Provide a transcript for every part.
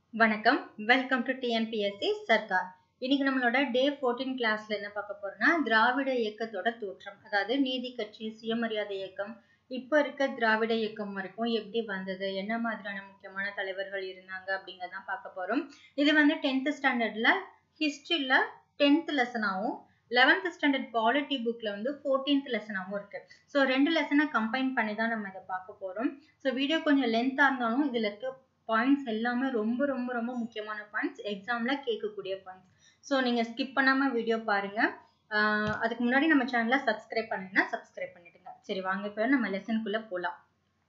வணக்கம் welcome to TNPSC Sarkar இன்னைக்கு நம்மளோட டே ஃபோர்டீன் கிளாஸ்ல என்ன பார்க்க போறோம்னா திராவிட இயக்கத்தோட தோற்றம் அதாவது நீதி கட்சி சுயமரியாதை இயக்கம் இப்போ இருக்க திராவிட இயக்கம் வரைக்கும் எப்படி வந்தது என்ன மாதிரியான முக்கியமான தலைவர்கள் இருந்தாங்க அப்படிங்கறதான் பார்க்க போறோம் இது வந்து டென்த் ஸ்டாண்டர்ட்ல ஹிஸ்டரியில டென்த் லெசனாகவும் லெவன்த் ஸ்டாண்டர்ட் பாலிட்டி புக்ல வந்து ஃபோர்டீன்த் லெசனாகவும் இருக்கு ஸோ ரெண்டு லெசனை கம்பைன் பண்ணி தான் நம்ம இதை பார்க்க போறோம் ஸோ வீடியோ கொஞ்சம் லென்த்தாக இருந்தாலும் இதுல இருக்க பாயிண்ட்ஸ் எல்லாமே ரொம்ப ரொம்ப ரொம்ப முக்கியமான பாயிண்ட்ஸ் எக்ஸாம்ல கேட்கக்கூடிய பாயிண்ட்ஸ் ஸோ நீங்க ஸ்கிப் பண்ணாம வீடியோ பாருங்க ஆஹ் அதுக்கு முன்னாடி நம்ம சேனலை சப்ஸ்கிரைப் பண்ணுங்கன்னா சப்ஸ்கிரைப் பண்ணிடுங்க சரி வாங்க இப்போ நம்ம லெசனுக்குள்ள போகலாம்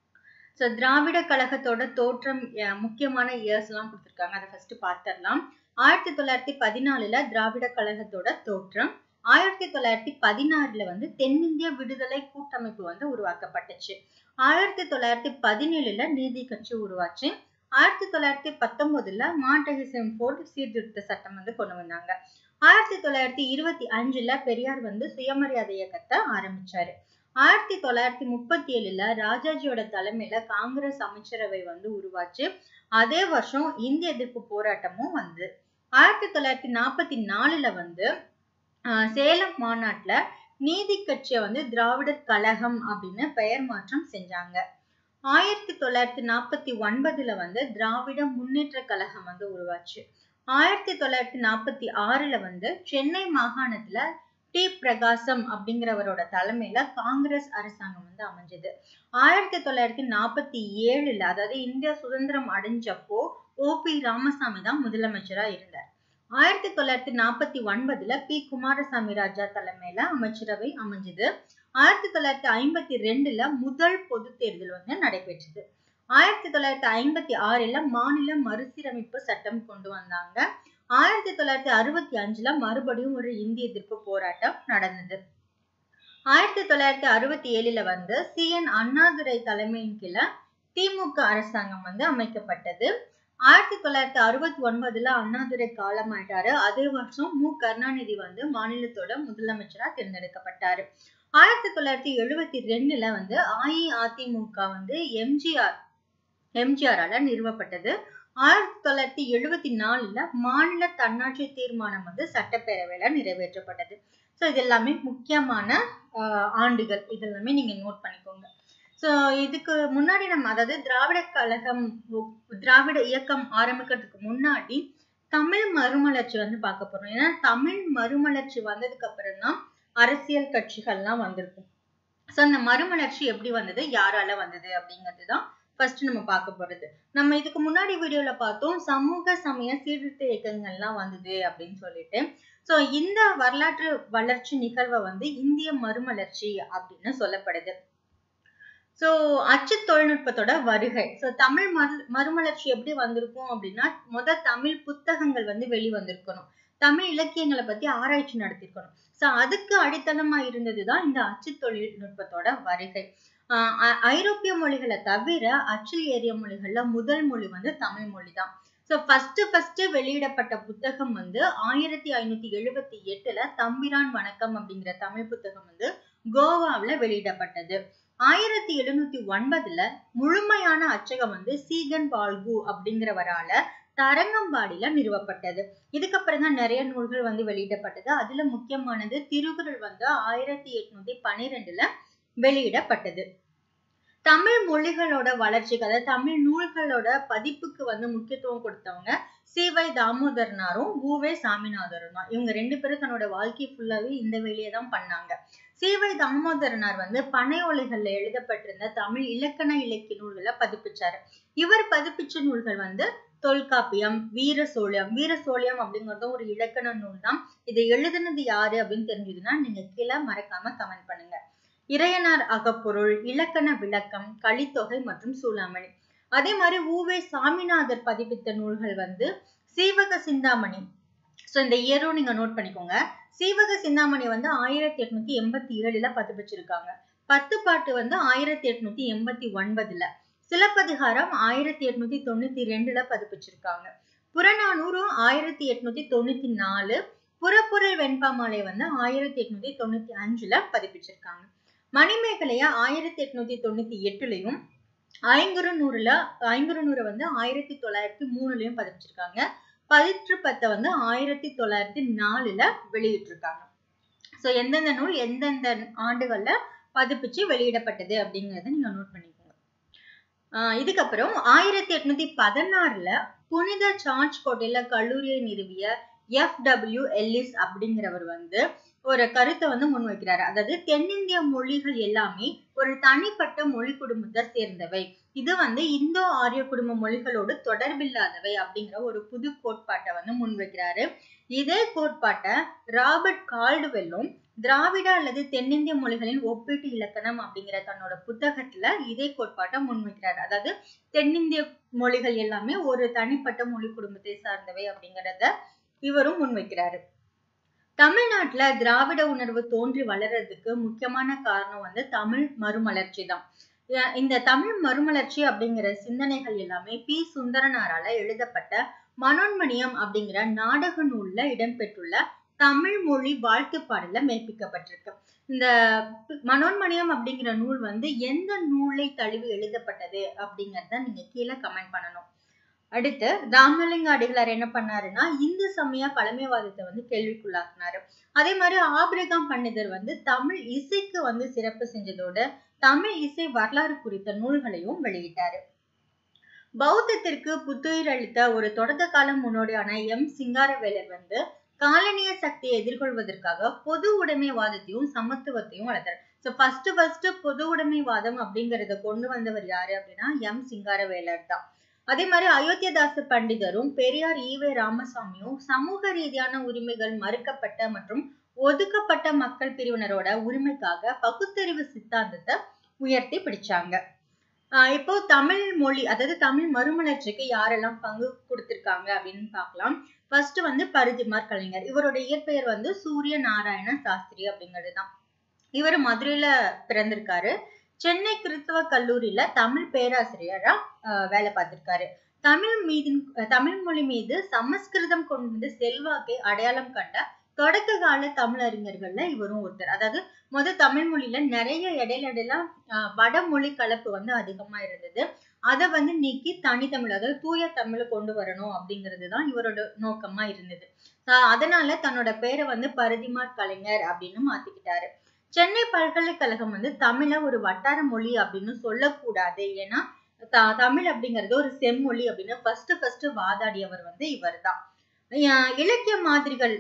ஸோ திராவிட கழகத்தோட தோற்றம் அஹ் முக்கியமான இயர்ஸ் எல்லாம் கொடுத்துருக்காங்க அதை ஃபர்ஸ்ட் பார்த்துடலாம் ஆயிரத்தி தொள்ளாயிரத்தி பதினாலுல திராவிட கழகத்தோட தோற்றம் ஆயிரத்தி தொள்ளாயிரத்தி பதினாறுல வந்து தென்னிந்திய விடுதலை கூட்டமைப்பு வந்து உருவாக்கப்பட்டுச்சு ஆயிரத்தி தொள்ளாயிரத்தி பதினேழுல நீதி கட்சி உருவாச்சு ஆயிரத்தி தொள்ளாயிரத்தி பத்தொன்பதுல மாண்டகிசம் போர்ட் சீர்திருத்த சட்டம் வந்து கொண்டு வந்தாங்க ஆயிரத்தி தொள்ளாயிரத்தி இருபத்தி அஞ்சுல பெரியார் வந்து சுயமரியாதை இயக்கத்தை ஆரம்பிச்சாரு ஆயிரத்தி தொள்ளாயிரத்தி முப்பத்தி ஏழுல ராஜாஜியோட தலைமையில காங்கிரஸ் அமைச்சரவை வந்து உருவாச்சு அதே வருஷம் இந்திய எதிர்ப்பு போராட்டமும் வந்து ஆயிரத்தி தொள்ளாயிரத்தி நாற்பத்தி நாலுல வந்து ஆஹ் சேலம் மாநாட்டுல நீதி கட்சியை வந்து திராவிடர் கழகம் அப்படின்னு பெயர் மாற்றம் செஞ்சாங்க ஆயிரத்தி தொள்ளாயிரத்தி நாற்பத்தி ஒன்பதுல வந்து திராவிட முன்னேற்ற கழகம் வந்து உருவாச்சு ஆயிரத்தி தொள்ளாயிரத்தி நாற்பத்தி ஆறுல வந்து சென்னை மாகாணத்துல டி பிரகாசம் அப்படிங்கிறவரோட தலைமையில காங்கிரஸ் அரசாங்கம் வந்து அமைஞ்சது ஆயிரத்தி தொள்ளாயிரத்தி நாற்பத்தி ஏழுல அதாவது இந்தியா சுதந்திரம் அடைஞ்சப்போ ஓ பி ராமசாமி தான் முதலமைச்சரா இருந்தார் ஆயிரத்தி தொள்ளாயிரத்தி நாற்பத்தி ஒன்பதுல பி குமாரசாமி ராஜா தலைமையில அமைச்சரவை அமைஞ்சது ஆயிரத்தி தொள்ளாயிரத்தி ஐம்பத்தி ரெண்டுல முதல் பொது தேர்தல் வந்து நடைபெற்றது ஆயிரத்தி தொள்ளாயிரத்தி ஐம்பத்தி ஆறுல மாநில மறுசீரமைப்பு சட்டம் கொண்டு வந்தாங்க ஆயிரத்தி தொள்ளாயிரத்தி அறுபத்தி அஞ்சுல மறுபடியும் ஒரு இந்திய எதிர்ப்பு போராட்டம் நடந்தது ஆயிரத்தி தொள்ளாயிரத்தி அறுபத்தி ஏழுல வந்து சி என் அண்ணாதுரை தலைமையின் கீழே திமுக அரசாங்கம் வந்து அமைக்கப்பட்டது ஆயிரத்தி தொள்ளாயிரத்தி அறுபத்தி ஒன்பதுல அண்ணாதுரை காலமாயிட்டாரு அதே வருஷம் மு கருணாநிதி வந்து மாநிலத்தோட முதலமைச்சரா தேர்ந்தெடுக்கப்பட்டாரு ஆயிரத்தி தொள்ளாயிரத்தி எழுபத்தி ரெண்டுல வந்து அஇஅதிமுக வந்து எம்ஜிஆர் எம்ஜிஆரால நிறுவப்பட்டது ஆயிரத்தி தொள்ளாயிரத்தி எழுபத்தி நாலுல மாநில தன்னாட்சி தீர்மானம் வந்து சட்டப்பேரவையில நிறைவேற்றப்பட்டது ஸோ இது எல்லாமே முக்கியமான ஆண்டுகள் இது எல்லாமே நீங்க நோட் பண்ணிக்கோங்க ஸோ இதுக்கு முன்னாடி நம்ம அதாவது திராவிட கழகம் திராவிட இயக்கம் ஆரம்பிக்கிறதுக்கு முன்னாடி தமிழ் மறுமலர்ச்சி வந்து பார்க்க போறோம் ஏன்னா தமிழ் மறுமலர்ச்சி வந்ததுக்கு அப்புறம் தான் அரசியல் கட்சிகள்லாம் வந்திருக்கும் ஸோ அந்த மறுமலர்ச்சி எப்படி வந்தது யாரால வந்தது அப்படிங்கிறது தான் ஃபர்ஸ்ட் நம்ம பார்க்க போறது நம்ம இதுக்கு முன்னாடி வீடியோல பார்த்தோம் சமூக சமய சீர்திருத்த இயக்கங்கள்லாம் வந்தது அப்படின்னு சொல்லிட்டு ஸோ இந்த வரலாற்று வளர்ச்சி நிகழ்வை வந்து இந்திய மறுமலர்ச்சி அப்படின்னு சொல்லப்படுது ஸோ அச்சு தொழில்நுட்பத்தோட வருகை ஸோ தமிழ் மறு மறுமலர்ச்சி எப்படி வந்திருக்கும் அப்படின்னா முத தமிழ் புத்தகங்கள் வந்து வெளிவந்திருக்கணும் தமிழ் இலக்கியங்களை பத்தி ஆராய்ச்சி நடத்திருக்கணும் ஸோ அதுக்கு அடித்தளமா இருந்ததுதான் இந்த அச்சு தொழில்நுட்பத்தோட வருகை ஆஹ் ஐரோப்பிய மொழிகளை தவிர அச்சில் ஏறிய மொழிகள்ல முதல் மொழி வந்து தமிழ் மொழி தான் ஸோ ஃபர்ஸ்ட் ஃபர்ஸ்ட் வெளியிடப்பட்ட புத்தகம் வந்து ஆயிரத்தி ஐநூத்தி எழுபத்தி எட்டுல தம்பிரான் வணக்கம் அப்படிங்கிற தமிழ் புத்தகம் வந்து கோவாவில் வெளியிடப்பட்டது ஆயிரத்தி எழுநூத்தி ஒன்பதுல முழுமையான அச்சகம் வந்து சீகன் பால்கு அப்படிங்கிறவரால தரங்கம்பாடியில நிறுவப்பட்டது இதுக்கப்புறம் தான் நிறைய நூல்கள் வந்து வெளியிடப்பட்டது அதுல முக்கியமானது திருக்குறள் வந்து ஆயிரத்தி எட்நூத்தி பன்னிரெண்டுல வெளியிடப்பட்டது தமிழ் மொழிகளோட வளர்ச்சிக்கு அதாவது தமிழ் நூல்களோட பதிப்புக்கு வந்து முக்கியத்துவம் கொடுத்தவங்க சிவை தாமோதரனாரும் ஊவே சாமிநாதரும் தான் இவங்க ரெண்டு பேரும் தன்னோட வாழ்க்கை ஃபுல்லாவே இந்த வேலையை தான் பண்ணாங்க சிவை தாமோதரனார் வந்து பனை ஓலைகள்ல எழுதப்பட்டிருந்த தமிழ் இலக்கண இலக்கிய நூல்களை பதிப்பிச்சாரு இவர் பதிப்பிச்ச நூல்கள் வந்து தொல்காப்பியம் வீர சோழியம் வீர சோழியம் அப்படிங்கறதும் ஒரு இலக்கண நூல் தான் இதை எழுதுனது யாரு அப்படின்னு தெரிஞ்சதுன்னா நீங்க கீழே மறக்காம கமெண்ட் பண்ணுங்க இறையனார் அகப்பொருள் இலக்கண விளக்கம் கலித்தொகை மற்றும் சூளாமணி அதே மாதிரி ஊவே சாமிநாதர் பதிப்பித்த நூல்கள் வந்து சீவக சிந்தாமணி ஸோ இந்த இயரும் நீங்க நோட் பண்ணிக்கோங்க சீவக சிந்தாமணி வந்து ஆயிரத்தி எட்நூத்தி எண்பத்தி ஏழுல பதிப்பிச்சிருக்காங்க பத்து பாட்டு வந்து ஆயிரத்தி எட்நூத்தி எண்பத்தி ஒன்பதுல சிலப்பதிகாரம் ஆயிரத்தி எட்நூத்தி தொண்ணூத்தி ரெண்டுல பதிப்பிச்சிருக்காங்க புறநானூறு ஆயிரத்தி எட்நூத்தி தொண்ணூத்தி நாலு புறப்பொருள் வெண்பாமாலை வந்து ஆயிரத்தி எட்நூத்தி தொண்ணூத்தி அஞ்சுல பதிப்பிச்சிருக்காங்க மணிமேகலைய ஆயிரத்தி எட்நூத்தி தொண்ணூத்தி எட்டுலயும் ஐங்குறுநூறுல ஐங்குறுநூறு வந்து ஆயிரத்தி தொள்ளாயிரத்தி மூணுலயும் பதிப்பிச்சிருக்காங்க பதிற்று பத்தை வந்து ஆயிரத்தி தொள்ளாயிரத்தி நாலுல வெளியிட்டிருக்காங்க ஸோ எந்தெந்த நூல் எந்தெந்த ஆண்டுகள்ல பதிப்பிச்சு வெளியிடப்பட்டது அப்படிங்கறத நீங்க நோட் பண்ணிக்கோங்க ஆஹ் இதுக்கப்புறம் ஆயிரத்தி எட்நூத்தி பதினாறுல புனித சார்ஜ் கோட்டையில கல்லூரியை நிறுவிய எஃப் டபிள்யூ எல்லிஸ் அப்படிங்கிறவர் வந்து ஒரு கருத்தை வந்து முன்வைக்கிறாரு அதாவது தென்னிந்திய மொழிகள் எல்லாமே ஒரு தனிப்பட்ட மொழி குடும்பத்தை சேர்ந்தவை இது வந்து இந்தோ ஆரிய குடும்ப மொழிகளோடு தொடர்பில்லாதவை அப்படிங்கிற ஒரு புது கோட்பாட்டை வந்து முன்வைக்கிறாரு இதே கோட்பாட்டை ராபர்ட் கால்டுவெல்லும் திராவிட அல்லது தென்னிந்திய மொழிகளின் ஒப்பீட்டு இலக்கணம் அப்படிங்கிற தன்னோட புத்தகத்துல இதே கோட்பாட்டை முன்வைக்கிறாரு அதாவது தென்னிந்திய மொழிகள் எல்லாமே ஒரு தனிப்பட்ட மொழி குடும்பத்தை சார்ந்தவை அப்படிங்கிறத இவரும் முன்வைக்கிறாரு தமிழ்நாட்டுல திராவிட உணர்வு தோன்றி வளர்றதுக்கு முக்கியமான காரணம் வந்து தமிழ் மறுமலர்ச்சி தான் இந்த தமிழ் மறுமலர்ச்சி அப்படிங்கிற சிந்தனைகள் எல்லாமே பி சுந்தரனாரால எழுதப்பட்ட மனோன்மணியம் அப்படிங்கிற நாடக நூல்ல இடம்பெற்றுள்ள தமிழ் மொழி வாழ்த்து பாடல மெய்ப்பிக்கப்பட்டிருக்கு இந்த மனோன்மணியம் அப்படிங்கிற நூல் வந்து எந்த நூலை தழுவி எழுதப்பட்டது அப்படிங்கறத நீங்க கீழே கமெண்ட் பண்ணணும் அடுத்து ராமலிங்க அடிகளார் என்ன பண்ணாருன்னா இந்து சமய பழமைவாதத்தை வந்து கேள்விக்குள்ளாக்குனாரு அதே மாதிரி ஆபிரகாம் பண்டிதர் வந்து தமிழ் இசைக்கு வந்து சிறப்பு செஞ்சதோட தமிழ் இசை வரலாறு குறித்த நூல்களையும் வெளியிட்டாரு பௌத்தத்திற்கு புத்துயிர் அளித்த ஒரு தொடக்க கால முன்னோடியான எம் சிங்காரவேலர் வந்து காலனிய சக்தியை எதிர்கொள்வதற்காக பொது உடைமைவாதத்தையும் சமத்துவத்தையும் வளர்த்தார் ஸோ ஃபர்ஸ்ட் ஃபர்ஸ்ட் பொது உடைமைவாதம் அப்படிங்கறத கொண்டு வந்தவர் யாரு அப்படின்னா எம் சிங்காரவேலர் தான் அதே மாதிரி அயோத்தியதாச பண்டிதரும் பெரியார் ஈவே ராமசாமியும் சமூக ரீதியான உரிமைகள் மறுக்கப்பட்ட மற்றும் ஒதுக்கப்பட்ட மக்கள் பிரிவினரோட உரிமைக்காக பகுத்தறிவு சித்தாந்தத்தை உயர்த்தி பிடிச்சாங்க ஆஹ் இப்போ தமிழ் மொழி அதாவது தமிழ் மறுமலர்ச்சிக்கு யாரெல்லாம் பங்கு கொடுத்திருக்காங்க அப்படின்னு பார்க்கலாம் ஃபர்ஸ்ட் வந்து பரிதிமார் கலைஞர் இவரோட இயற்பெயர் வந்து சூரிய நாராயண சாஸ்திரி அப்படிங்கிறது தான் இவர் மதுரையில பிறந்திருக்காரு சென்னை கிறிஸ்தவ கல்லூரியில தமிழ் பேராசிரியரா வேலை பார்த்திருக்காரு தமிழ் மீது தமிழ் மொழி மீது சமஸ்கிருதம் கொண்டு செல்வாக்கை அடையாளம் கண்ட தொடக்க கால தமிழறிஞர்கள்ல இவரும் ஒருத்தர் அதாவது முத தமிழ் மொழியில நிறைய இடையில இடையில வடமொழி கலப்பு வந்து அதிகமா இருந்தது அதை வந்து நீக்கி தனித்தமிழ் அதாவது தூய தமிழ் கொண்டு வரணும் அப்படிங்கிறது தான் இவரோட நோக்கமா இருந்தது அதனால தன்னோட பேரை வந்து பரதிமார் கலைஞர் அப்படின்னு மாத்திக்கிட்டாரு சென்னை பல்கலைக்கழகம் வந்து தமிழ ஒரு வட்டார மொழி அப்படின்னு சொல்லக்கூடாது ஏன்னா த தமிழ் அப்படிங்கிறது ஒரு செம்மொழி அப்படின்னு ஃபர்ஸ்ட் ஃபர்ஸ்ட் வாதாடியவர் வந்து இவர் தான் இலக்கிய மாதிரிகள்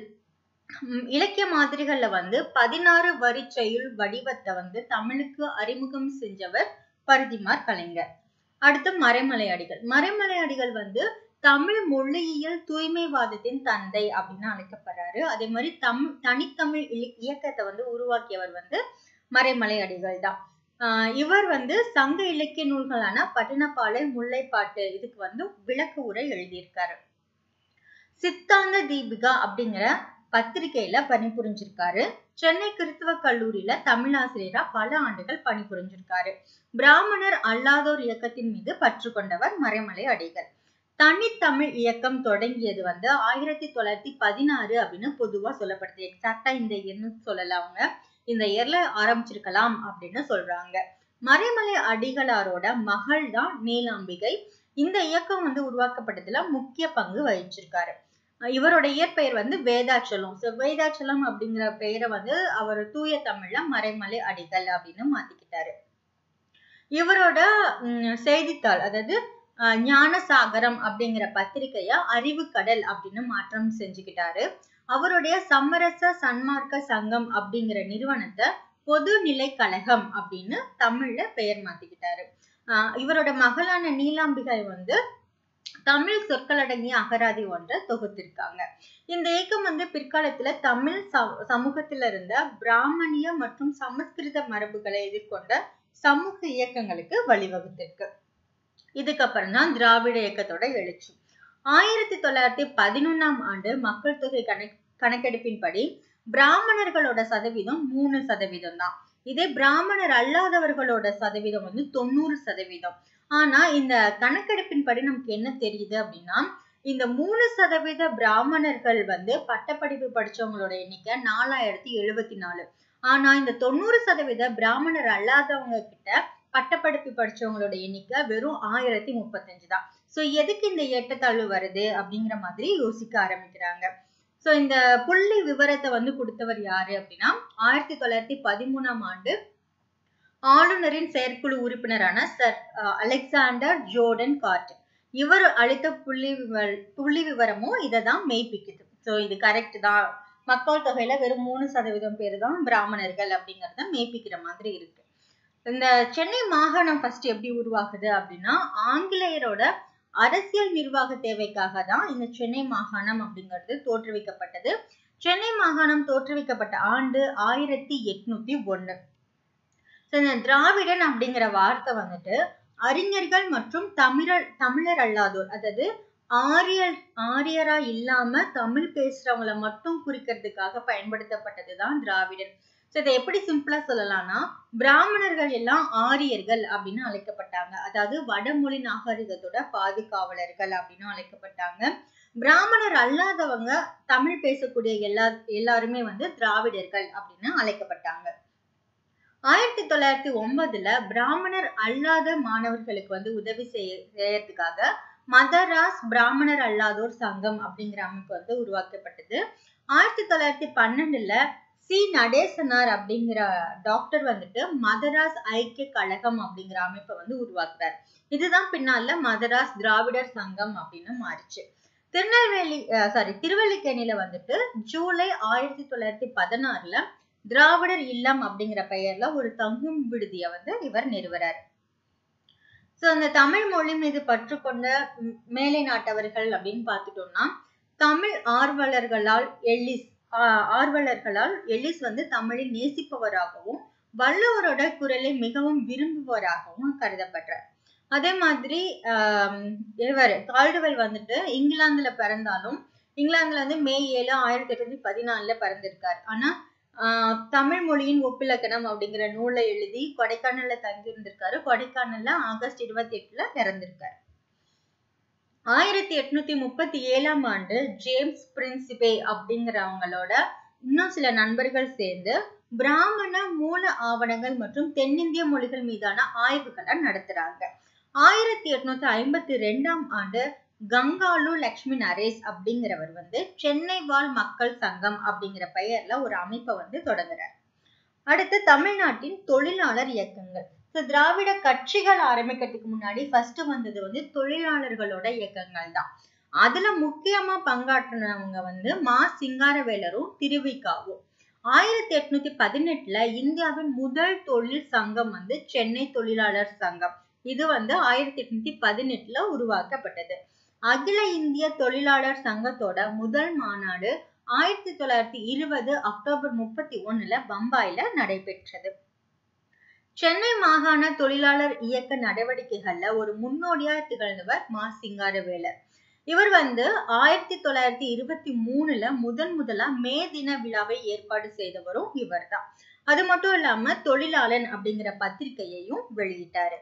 இலக்கிய மாதிரிகள்ல வந்து பதினாறு வரி செயல் வடிவத்தை வந்து தமிழுக்கு அறிமுகம் செஞ்சவர் பரிதிமார் கலைஞர் அடுத்து மறைமலை அடிகள் மறைமலை அடிகள் வந்து தமிழ் மொழியியல் தூய்மைவாதத்தின் தந்தை அப்படின்னு அழைக்கப்படுறாரு அதே மாதிரி தம் தனித்தமிழ் இயக்கத்தை வந்து உருவாக்கியவர் வந்து மறைமலை அடிகள் தான் ஆஹ் இவர் வந்து சங்க இலக்கிய நூல்களான பட்டினப்பாலை முல்லைப்பாட்டு இதுக்கு வந்து விளக்கு உரை எழுதியிருக்காரு சித்தாந்த தீபிகா அப்படிங்கிற பத்திரிகையில பணிபுரிஞ்சிருக்காரு சென்னை கிறிஸ்தவ கல்லூரியில தமிழாசிரியரா பல ஆண்டுகள் பணிபுரிஞ்சிருக்காரு பிராமணர் அல்லாதோர் இயக்கத்தின் மீது பற்று கொண்டவர் மறைமலை அடிகள் தனித்தமிழ் இயக்கம் தொடங்கியது வந்து ஆயிரத்தி தொள்ளாயிரத்தி பதினாறு அப்படின்னு பொதுவா சொல்லப்படுது எக்ஸாக்டா இந்த எண்ணு சொல்லல அவங்க இந்த இயர்ல ஆரம்பிச்சிருக்கலாம் அப்படின்னு சொல்றாங்க மறைமலை அடிகளாரோட மகள் தான் நீலாம்பிகை இந்த இயக்கம் வந்து உருவாக்கப்பட்டதுல முக்கிய பங்கு வகிச்சிருக்காரு இவரோட இயற்பெயர் வந்து வேதாச்சலம் ஸோ வேதாச்சலம் அப்படிங்கிற பெயரை வந்து அவர் தூய தமிழ்ல மறைமலை அடிகள் அப்படின்னு மாத்திக்கிட்டாரு இவரோட செய்தித்தாள் அதாவது ஞானசாகரம் அப்படிங்கிற பத்திரிகைய அறிவு கடல் அப்படின்னு மாற்றம் செஞ்சுக்கிட்டாரு அவருடைய சமரச சன்மார்க்க சங்கம் அப்படிங்கிற நிறுவனத்தை பொதுநிலை கழகம் அப்படின்னு தமிழ்ல பெயர் மாத்திக்கிட்டாரு ஆஹ் இவரோட மகளான நீலாம்பிகை வந்து தமிழ் சொற்கள் அடங்கிய அகராதி ஒன்றை தொகுத்திருக்காங்க இந்த இயக்கம் வந்து பிற்காலத்துல தமிழ் சமூகத்துல இருந்த பிராமணிய மற்றும் சமஸ்கிருத மரபுகளை எதிர்கொண்ட சமூக இயக்கங்களுக்கு வழிவகுத்திருக்கு இதுக்கப்புறம் தான் திராவிட இயக்கத்தோட எழுச்சி ஆயிரத்தி தொள்ளாயிரத்தி பதினொன்னாம் ஆண்டு மக்கள் தொகை கணக் கணக்கெடுப்பின்படி பிராமணர்களோட சதவீதம் மூணு சதவீதம் தான் இதே பிராமணர் அல்லாதவர்களோட சதவீதம் வந்து தொண்ணூறு சதவீதம் ஆனா இந்த கணக்கெடுப்பின்படி நமக்கு என்ன தெரியுது அப்படின்னா இந்த மூணு சதவீத பிராமணர்கள் வந்து பட்டப்படிப்பு படிச்சவங்களோட எண்ணிக்கை நாலாயிரத்தி எழுபத்தி நாலு ஆனா இந்த தொண்ணூறு சதவீத பிராமணர் அல்லாதவங்க கிட்ட பட்டப்படிப்பு படிச்சவங்களோட எண்ணிக்கை வெறும் ஆயிரத்தி முப்பத்தஞ்சு தான் ஸோ எதுக்கு இந்த ஏற்றத்தாழ்வு வருது அப்படிங்கிற மாதிரி யோசிக்க ஆரம்பிக்கிறாங்க ஸோ இந்த புள்ளி விவரத்தை வந்து கொடுத்தவர் யாரு அப்படின்னா ஆயிரத்தி தொள்ளாயிரத்தி பதிமூணாம் ஆண்டு ஆளுநரின் செயற்குழு உறுப்பினரான சர் அலெக்சாண்டர் ஜோர்டன் கார்ட் இவர் அளித்த புள்ளி விவர புள்ளி விவரமும் இதை தான் மெய்ப்பிக்குது ஸோ இது கரெக்ட் தான் மக்கள் தொகையில வெறும் மூணு சதவீதம் பேர் தான் பிராமணர்கள் அப்படிங்கறத மெய்ப்பிக்கிற மாதிரி இருக்கு இந்த சென்னை மாகாணம் ஃபர்ஸ்ட் எப்படி உருவாகுது அப்படின்னா ஆங்கிலேயரோட அரசியல் நிர்வாக தேவைக்காக தான் இந்த சென்னை மாகாணம் அப்படிங்கிறது தோற்றுவிக்கப்பட்டது சென்னை மாகாணம் தோற்றுவிக்கப்பட்ட ஆண்டு ஆயிரத்தி எட்நூத்தி ஒண்ணு இந்த திராவிடன் அப்படிங்கிற வார்த்தை வந்துட்டு அறிஞர்கள் மற்றும் தமிழர் தமிழர் அல்லாதோர் அதாவது ஆரியர் ஆரியரா இல்லாம தமிழ் பேசுறவங்கள மட்டும் குறிக்கிறதுக்காக பயன்படுத்தப்பட்டதுதான் திராவிடன் ஸோ இதை எப்படி சிம்பிளா சொல்லலாம்னா பிராமணர்கள் எல்லாம் ஆரியர்கள் அப்படின்னு அழைக்கப்பட்டாங்க அதாவது வடமொழி நாகரிகத்தோட பாதுகாவலர்கள் அப்படின்னு அழைக்கப்பட்டாங்க பிராமணர் அல்லாதவங்க தமிழ் பேசக்கூடிய எல்லா எல்லாருமே வந்து திராவிடர்கள் அப்படின்னு அழைக்கப்பட்டாங்க ஆயிரத்தி தொள்ளாயிரத்தி ஒன்பதுல பிராமணர் அல்லாத மாணவர்களுக்கு வந்து உதவி செய்ய செய்யறதுக்காக மதராஸ் பிராமணர் அல்லாதோர் சங்கம் அப்படிங்கிற அமைப்பு வந்து உருவாக்கப்பட்டது ஆயிரத்தி தொள்ளாயிரத்தி பன்னெண்டுல சி நடேசனார் அப்படிங்கிற டாக்டர் வந்துட்டு மதராஸ் ஐக்கிய கழகம் அப்படிங்கிற அமைப்பை வந்து உருவாக்குறார் இதுதான் பின்னால மதராஸ் திராவிடர் சங்கம் அப்படின்னு மாறிச்சு திருநெல்வேலி சாரி திருவல்லிக்கேணியில வந்துட்டு ஜூலை ஆயிரத்தி தொள்ளாயிரத்தி பதினாறுல திராவிடர் இல்லம் அப்படிங்கிற பெயர்ல ஒரு தங்கும் விடுதிய வந்து இவர் நிறுவறார் சோ அந்த தமிழ் மொழி மீது பற்று கொண்ட மேலை நாட்டவர்கள் அப்படின்னு பார்த்துட்டோம்னா தமிழ் ஆர்வலர்களால் எல்லிஸ் ஆர்வலர்களால் எல்லிஸ் வந்து தமிழை நேசிப்பவராகவும் வள்ளுவரோட குரலை மிகவும் விரும்புவராகவும் கருதப்படுறார் அதே மாதிரி ஆஹ் இவர் கால்டுவெல் வந்துட்டு இங்கிலாந்துல பிறந்தாலும் இங்கிலாந்துல வந்து மே ஏழு ஆயிரத்தி எட்நூத்தி பதினாலுல பிறந்திருக்கார் ஆனா ஆஹ் தமிழ் மொழியின் ஒப்பிலக்கணம் அப்படிங்கிற நூலை எழுதி கொடைக்கானல்ல தங்கி இருந்திருக்காரு கொடைக்கானல்ல ஆகஸ்ட் இருபத்தி எட்டுல இறந்திருக்காரு ஆயிரத்தி எட்நூத்தி முப்பத்தி ஏழாம் ஆண்டு ஜேம்ஸ் பிரின்சிபே அப்படிங்கிறவங்களோட இன்னும் சில நண்பர்கள் சேர்ந்து பிராமண மூல ஆவணங்கள் மற்றும் தென்னிந்திய மொழிகள் மீதான ஆய்வுகளை நடத்துறாங்க ஆயிரத்தி எட்நூத்தி ஐம்பத்தி ரெண்டாம் ஆண்டு கங்காலு லக்ஷ்மி நரேஷ் அப்படிங்கிறவர் வந்து சென்னை வாழ் மக்கள் சங்கம் அப்படிங்கிற பெயர்ல ஒரு அமைப்பை வந்து தொடங்குறார் அடுத்து தமிழ்நாட்டின் தொழிலாளர் இயக்கங்கள் ஸோ திராவிட கட்சிகள் ஆரம்பிக்கிறதுக்கு முன்னாடி ஃபர்ஸ்ட் வந்தது வந்து தொழிலாளர்களோட இயக்கங்கள் தான் அதுல முக்கியமா பங்காற்றினவங்க வந்து மா சிங்காரவேலரும் திருவிக்காவும் ஆயிரத்தி எட்நூத்தி பதினெட்டுல இந்தியாவின் முதல் தொழில் சங்கம் வந்து சென்னை தொழிலாளர் சங்கம் இது வந்து ஆயிரத்தி எட்நூத்தி பதினெட்டுல உருவாக்கப்பட்டது அகில இந்திய தொழிலாளர் சங்கத்தோட முதல் மாநாடு ஆயிரத்தி தொள்ளாயிரத்தி இருபது அக்டோபர் முப்பத்தி ஒண்ணுல பம்பாயில நடைபெற்றது சென்னை மாகாண தொழிலாளர் இயக்க நடவடிக்கைகள்ல ஒரு முன்னோடியா திகழ்ந்தவர் மா சிங்காரவேலர் இவர் வந்து ஆயிரத்தி தொள்ளாயிரத்தி இருபத்தி மூணுல முதன் முதலா மே தின விழாவை ஏற்பாடு செய்தவரும் இவர் தான் அது மட்டும் இல்லாம தொழிலாளன் அப்படிங்கிற பத்திரிகையையும் வெளியிட்டாரு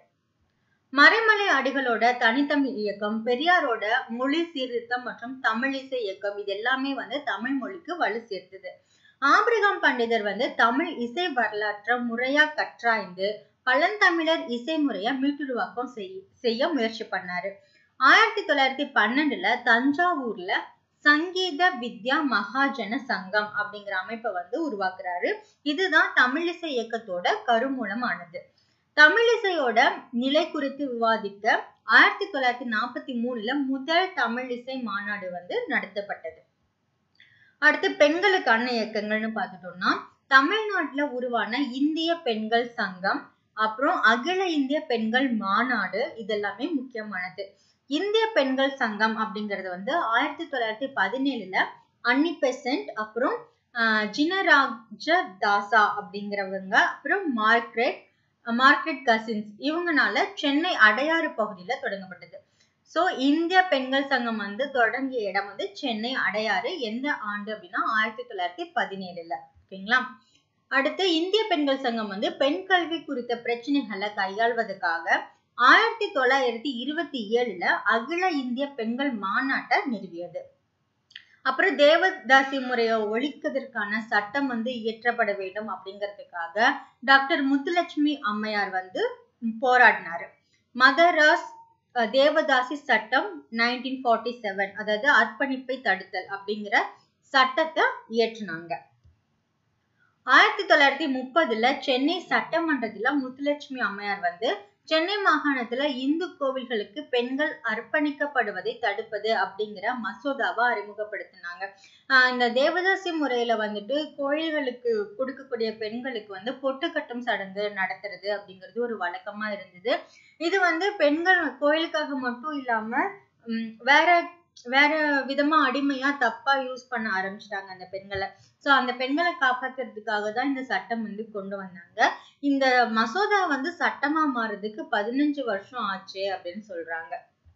மறைமலை அடிகளோட தனித்தமிழ் இயக்கம் பெரியாரோட மொழி சீர்திருத்தம் மற்றும் தமிழிசை இயக்கம் இது எல்லாமே வந்து தமிழ் மொழிக்கு வலு சேர்த்தது ஆபிரகாம் பண்டிதர் வந்து தமிழ் இசை வரலாற்றை முறையா கற்றாய்ந்து பழந்தமிழர் இசை முறைய மீட்டுருவாக்கம் செய்ய முயற்சி பண்ணாரு ஆயிரத்தி தொள்ளாயிரத்தி பன்னெண்டுல தஞ்சாவூர்ல சங்கீத வித்யா மகாஜன சங்கம் அப்படிங்கிற அமைப்பை வந்து உருவாக்குறாரு இதுதான் தமிழிசை இயக்கத்தோட கருமூலமானது தமிழிசையோட நிலை குறித்து விவாதிக்க ஆயிரத்தி தொள்ளாயிரத்தி நாற்பத்தி மூணுல முதல் தமிழிசை மாநாடு வந்து நடத்தப்பட்டது அடுத்து பெண்களுக்கான இயக்கங்கள்னு பார்த்துட்டோம்னா தமிழ்நாட்டுல உருவான இந்திய பெண்கள் சங்கம் அப்புறம் அகில இந்திய பெண்கள் மாநாடு இதெல்லாமே முக்கியமானது இந்திய பெண்கள் சங்கம் அப்படிங்கிறது வந்து ஆயிரத்தி தொள்ளாயிரத்தி பதினேழுல அன்னி பெசன்ட் அப்புறம் ஜினராஜ தாசா அப்படிங்கிறவங்க அப்புறம் மார்க்ரெட் மார்க்ரெட் கசின்ஸ் இவங்கனால சென்னை அடையாறு பகுதியில தொடங்கப்பட்டது சோ இந்திய பெண்கள் சங்கம் வந்து தொடங்கிய இடம் வந்து சென்னை அடையாறு எந்த ஆண்டு அப்படின்னா ஆயிரத்தி தொள்ளாயிரத்தி பதினேழுல ஓகேங்களா அடுத்து இந்திய பெண்கள் சங்கம் வந்து பெண் கல்வி குறித்த பிரச்சனைகளை கையாள்வதற்காக ஆயிரத்தி தொள்ளாயிரத்தி இருபத்தி ஏழுல அகில இந்திய பெண்கள் மாநாட்டை நிறுவியது அப்புறம் தேவதாசி முறையை ஒழிக்கிறதுக்கான சட்டம் வந்து இயற்றப்பட வேண்டும் அப்படிங்கிறதுக்காக டாக்டர் முத்துலட்சுமி அம்மையார் வந்து போராடினாரு மதராஸ் தேவதாசி சட்டம் நைன்டீன் ஃபார்ட்டி செவன் அதாவது அர்ப்பணிப்பை தடுத்தல் அப்படிங்கிற சட்டத்தை இயற்றினாங்க ஆயிரத்தி தொள்ளாயிரத்தி முப்பதுல சென்னை சட்டமன்றத்துல முத்துலட்சுமி அம்மையார் வந்து சென்னை மாகாணத்துல இந்து கோவில்களுக்கு பெண்கள் அர்ப்பணிக்கப்படுவதை தடுப்பது அப்படிங்கிற மசோதாவை அறிமுகப்படுத்தினாங்க ஆஹ் இந்த தேவதாசி முறையில வந்துட்டு கோயில்களுக்கு கொடுக்கக்கூடிய பெண்களுக்கு வந்து பொட்டு கட்டும் சடங்கு நடத்துறது அப்படிங்கிறது ஒரு வழக்கமா இருந்தது இது வந்து பெண்கள் கோயிலுக்காக மட்டும் இல்லாம உம் வேற வேற விதமா அடிமையா தப்பா யூஸ் பண்ண ஆரம்பிச்சிட்டாங்க அந்த பெண்களை சோ அந்த பெண்களை காப்பாத்துறதுக்காக தான் இந்த சட்டம் வந்து கொண்டு வந்தாங்க இந்த மசோதா வந்து சட்டமா மாறுறதுக்கு பதினஞ்சு வருஷம் ஆச்சு அப்படின்னு சொல்றாங்க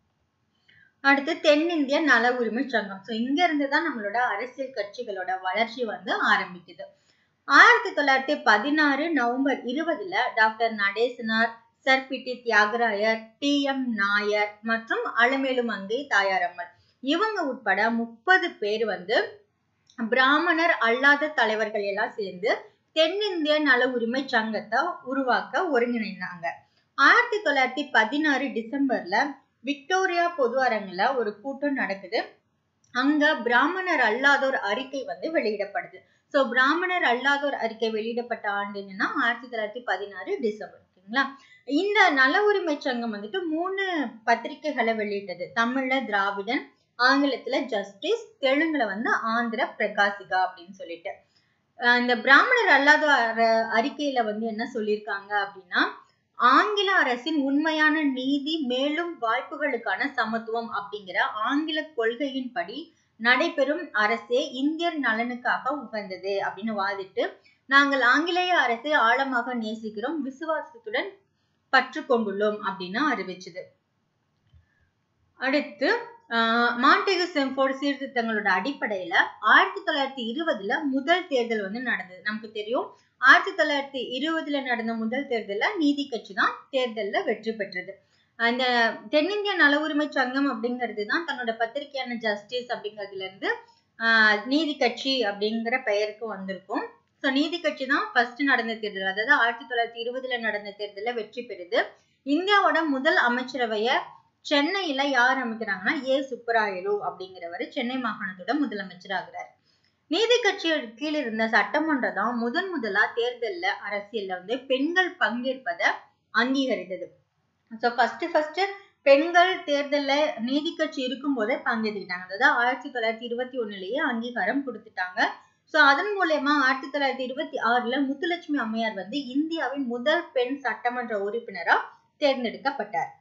அடுத்து தென்னிந்திய நல உரிமை சங்கம் ஸோ இங்க இருந்து தான் நம்மளோட அரசியல் கட்சிகளோட வளர்ச்சி வந்து ஆரம்பிக்குது ஆயிரத்தி தொள்ளாயிரத்தி பதினாறு நவம்பர் இருபதுல doctor Natesanar sir P T Thyagarayar T M Nair மற்றும் அலமேலு மங்கை தாயாரம்மன் இவங்க உட்பட முப்பது பேர் வந்து பிராமணர் அல்லாத தலைவர்கள் எல்லாம் சேர்ந்து தென்னிந்திய நல உரிமை சங்கத்தை உருவாக்க ஒருங்கிணைந்தாங்க ஆயிரத்தி தொள்ளாயிரத்தி பதினாறு டிசம்பர்ல விக்டோரியா பொது அரங்குல ஒரு கூட்டம் நடக்குது அங்க பிராமணர் அல்லாதோர் அறிக்கை வந்து வெளியிடப்படுது சோ பிராமணர் அல்லாதோர் அறிக்கை வெளியிடப்பட்ட ஆண்டு என்னன்னா ஆயிரத்தி தொள்ளாயிரத்தி பதினாறு டிசம்பர் ஓகேங்களா இந்த நல உரிமை சங்கம் வந்துட்டு மூணு பத்திரிகைகளை வெளியிட்டது தமிழ்ல திராவிடன் ஆங்கிலத்துல ஜஸ்டிஸ் தெலுங்குல வந்து ஆந்திர பிரகாசிகா அப்படின்னு சொல்லிட்டு இந்த பிராமணர் அல்லாத அறிக்கையில வந்து என்ன சொல்லியிருக்காங்க அப்படின்னா ஆங்கில அரசின் உண்மையான நீதி மேலும் வாய்ப்புகளுக்கான சமத்துவம் அப்படிங்கிற ஆங்கில கொள்கையின்படி நடைபெறும் அரசே இந்தியர் நலனுக்காக உகந்தது அப்படின்னு வாதிட்டு நாங்கள் ஆங்கிலேய அரசை ஆழமாக நேசிக்கிறோம் விசுவாசத்துடன் பற்று கொண்டுள்ளோம் அப்படின்னு அறிவிச்சது அடுத்து மாண்டேகு செம்போர்டு சீர்திருத்தங்களோட அடிப்படையில ஆயிரத்தி தொள்ளாயிரத்தி இருபதுல முதல் தேர்தல் வந்து நடந்தது நமக்கு தெரியும் ஆயிரத்தி தொள்ளாயிரத்தி இருபதுல நடந்த முதல் தேர்தல்ல நீதி கட்சி தான் தேர்தல்ல வெற்றி பெற்றது அந்த தென்னிந்திய நல உரிமை சங்கம் அப்படிங்கிறது தான் தன்னோட பத்திரிகையான ஜஸ்டிஸ் அப்படிங்கிறதுல இருந்து ஆஹ் நீதி கட்சி அப்படிங்கிற பெயருக்கு வந்திருக்கும் ஸோ நீதி கட்சி தான் ஃபர்ஸ்ட் நடந்த தேர்தல் அதாவது ஆயிரத்தி தொள்ளாயிரத்தி இருபதுல நடந்த தேர்தலில் வெற்றி பெறுது இந்தியாவோட முதல் அமைச்சரவைய சென்னையில யார் அமைக்கிறாங்கன்னா ஏ சுப்பராயலு அப்படிங்கிறவர் சென்னை மாகாணத்தோட முதலமைச்சர் ஆகிறார் நீதி கட்சி கீழ் இருந்த சட்டமன்றம் தான் முதன் முதலா தேர்தல்ல அரசியல்ல வந்து பெண்கள் பங்கேற்பதை அங்கீகரித்தது ஸோ ஃபர்ஸ்ட் ஃபர்ஸ்ட் பெண்கள் தேர்தல்ல நீதி கட்சி இருக்கும் போதே பங்கேற்றுக்கிட்டாங்க அதாவது ஆயிரத்தி தொள்ளாயிரத்தி இருபத்தி ஒண்ணுலயே அங்கீகாரம் கொடுத்துட்டாங்க ஸோ அதன் மூலயமா ஆயிரத்தி தொள்ளாயிரத்தி இருபத்தி ஆறுல முத்துலட்சுமி அம்மையார் வந்து இந்தியாவின் முதல் பெண் சட்டமன்ற உறுப்பினரா தேர்ந்தெடுக்கப்பட்டார்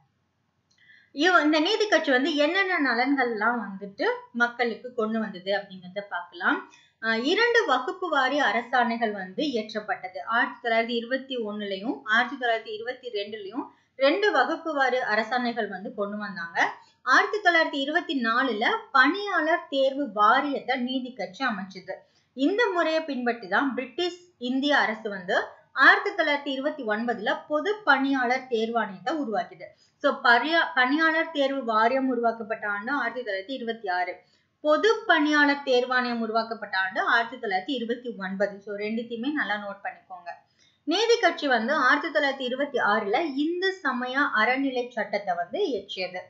இவ இந்த நீதி கட்சி வந்து என்னென்ன நலன்கள்லாம் வந்துட்டு மக்களுக்கு கொண்டு வந்தது அப்படிங்கிறத பார்க்கலாம் இரண்டு வகுப்பு வாரி அரசாணைகள் வந்து இயற்றப்பட்டது ஆயிரத்தி தொள்ளாயிரத்தி இருபத்தி ஒண்ணுலயும் ஆயிரத்தி தொள்ளாயிரத்தி இருபத்தி ரெண்டுலயும் ரெண்டு வகுப்பு வாரி அரசாணைகள் வந்து கொண்டு வந்தாங்க ஆயிரத்தி தொள்ளாயிரத்தி இருபத்தி நாலுல பணியாளர் தேர்வு வாரியத்தை நீதி கட்சி அமைச்சது இந்த முறையை பின்பற்றி தான் பிரிட்டிஷ் இந்திய அரசு வந்து ஆயிரத்தி தொள்ளாயிரத்தி இருபத்தி ஒன்பதுல பொது பணியாளர் தேர்வாணையத்தை உருவாக்கியது ஸோ பரியா பணியாளர் தேர்வு வாரியம் உருவாக்கப்பட்ட ஆண்டு ஆயிரத்தி தொள்ளாயிரத்தி இருபத்தி ஆறு பொது பணியாளர் தேர்வாணையம் உருவாக்கப்பட்ட ஆண்டு ஆயிரத்தி தொள்ளாயிரத்தி இருபத்தி ஒன்பது ஸோ ரெண்டுத்தையுமே நல்லா நோட் பண்ணிக்கோங்க நீதி கட்சி வந்து ஆயிரத்தி தொள்ளாயிரத்தி இருபத்தி ஆறுல இந்து சமய அறநிலை சட்டத்தை வந்து இயற்றியது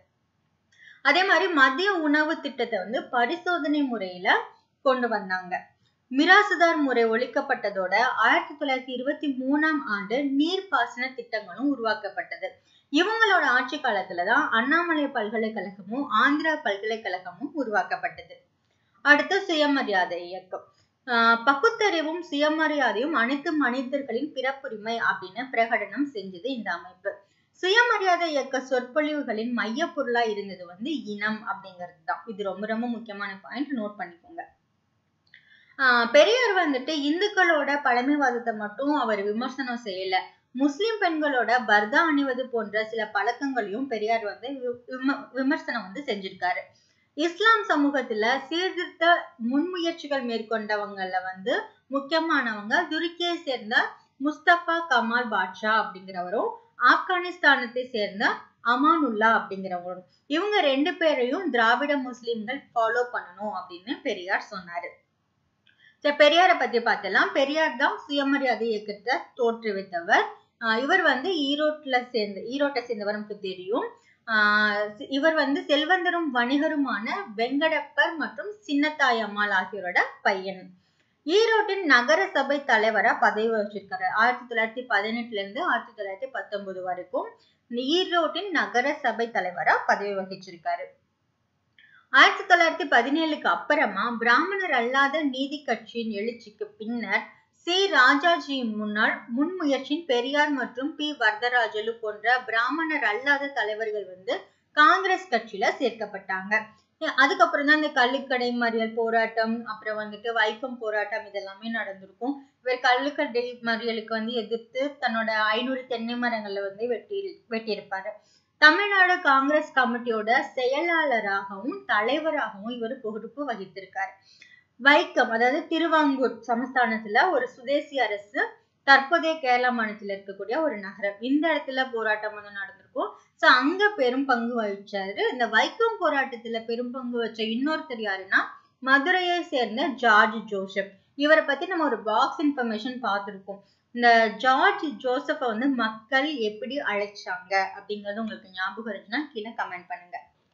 அதே மாதிரி மதிய உணவு திட்டத்தை வந்து பரிசோதனை முறையில கொண்டு வந்தாங்க மிராசுதார் முறை ஒழிக்கப்பட்டதோட ஆயிரத்தி தொள்ளாயிரத்தி இருபத்தி மூணாம் ஆண்டு நீர்ப்பாசன திட்டங்களும் உருவாக்கப்பட்டது இவங்களோட ஆட்சி காலத்துலதான் அண்ணாமலை பல்கலைக்கழகமும் ஆந்திரா பல்கலைக்கழகமும் உருவாக்கப்பட்டது அடுத்து சுயமரியாதை இயக்கம் ஆஹ் பகுத்தறிவும் சுயமரியாதையும் அனைத்து மனிதர்களின் பிறப்புரிமை அப்படின்னு பிரகடனம் செஞ்சது இந்த அமைப்பு சுயமரியாதை இயக்க சொற்பொழிவுகளின் மைய பொருளா இருந்தது வந்து இனம் அப்படிங்கிறது தான் இது ரொம்ப ரொம்ப முக்கியமான பாயிண்ட் நோட் பண்ணிக்கோங்க ஆஹ் பெரியார் வந்துட்டு இந்துக்களோட பழமைவாதத்தை மட்டும் அவர் விமர்சனம் செய்யல முஸ்லிம் பெண்களோட பர்தா அணிவது போன்ற சில பழக்கங்களையும் பெரியார் வந்து விம விமர்சனம் வந்து செஞ்சிருக்காரு இஸ்லாம் சமூகத்துல சீர்திருத்த முன்முயற்சிகள் மேற்கொண்டவங்கல வந்து முக்கியமானவங்க துருக்கியை சேர்ந்த முஸ்தபா கமால் பாட்ஷா அப்படிங்கிறவரும் ஆப்கானிஸ்தானத்தை சேர்ந்த அமானுல்லா அப்படிங்கிறவரும் இவங்க ரெண்டு பேரையும் திராவிட முஸ்லிம்கள் ஃபாலோ பண்ணணும் அப்படின்னு பெரியார் சொன்னாரு பெரியாரை பத்தி பார்த்தலாம் பெரியார் தான் சுயமரியாதை இயக்கத்தை தோற்றுவித்தவர் ஆஹ் இவர் வந்து ஈரோட்ல சேர்ந்து ஈரோட்டை சேர்ந்தவர் நமக்கு தெரியும் ஆஹ் இவர் வந்து செல்வந்தரும் வணிகருமான வெங்கடப்பர் மற்றும் சின்னத்தாய் அம்மாள் ஆகியோரோட பையன் ஈரோட்டின் நகர சபை தலைவரா பதவி வகிச்சிருக்காரு ஆயிரத்தி தொள்ளாயிரத்தி பதினெட்டுல இருந்து ஆயிரத்தி தொள்ளாயிரத்தி பத்தொன்பது வரைக்கும் ஈரோட்டின் நகர சபை தலைவரா பதவி வகிச்சிருக்காரு ஆயிரத்தி தொள்ளாயிரத்தி பதினேழுக்கு அப்புறமா பிராமணர் அல்லாத நீதி கட்சியின் எழுச்சிக்கு பின்னர் சி ராஜாஜியின் முன்னாள் முன்முயற்சியின் பெரியார் மற்றும் பி வரதராஜலு போன்ற பிராமணர் அல்லாத தலைவர்கள் வந்து காங்கிரஸ் கட்சியில சேர்க்கப்பட்டாங்க அதுக்கப்புறம் தான் இந்த கள்ளுக்கடை மறியல் போராட்டம் அப்புறம் வந்துட்டு வைக்கம் போராட்டம் இதெல்லாமே நடந்திருக்கும் இவர் கள்ளுக்கடை மறியலுக்கு வந்து எதிர்த்து தன்னோட ஐநூறு தென்னை மரங்களை வந்து வெட்டி வெட்டியிருப்பாரு தமிழ்நாடு காங்கிரஸ் கமிட்டியோட செயலாளராகவும் தலைவராகவும் இவர் பொறுப்பு வகித்திருக்காரு வைக்கம் அதாவது திருவாங்கூர் சமஸ்தானத்துல ஒரு சுதேசி அரசு தற்போதைய கேரளா மாநிலத்துல இருக்கக்கூடிய ஒரு நகரம் இந்த இடத்துல போராட்டம் வந்து நடந்திருக்கும் சோ அங்க பெரும் பங்கு வகிச்சாரு இந்த வைக்கம் போராட்டத்துல பெரும் பங்கு வச்ச இன்னொருத்தர் யாருன்னா மதுரையை சேர்ந்த ஜார்ஜ் ஜோசப் இவரை பத்தி நம்ம ஒரு பாக்ஸ் இன்ஃபர்மேஷன் பார்த்திருக்கோம் இந்த ஜார்ஜ் ஜோசப்பை வந்து மக்கள் எப்படி அழைச்சாங்க அப்படிங்கறது உங்களுக்கு ஞாபகம் இருந்துச்சுன்னா கீழே கமெண்ட் பண்ணுங்க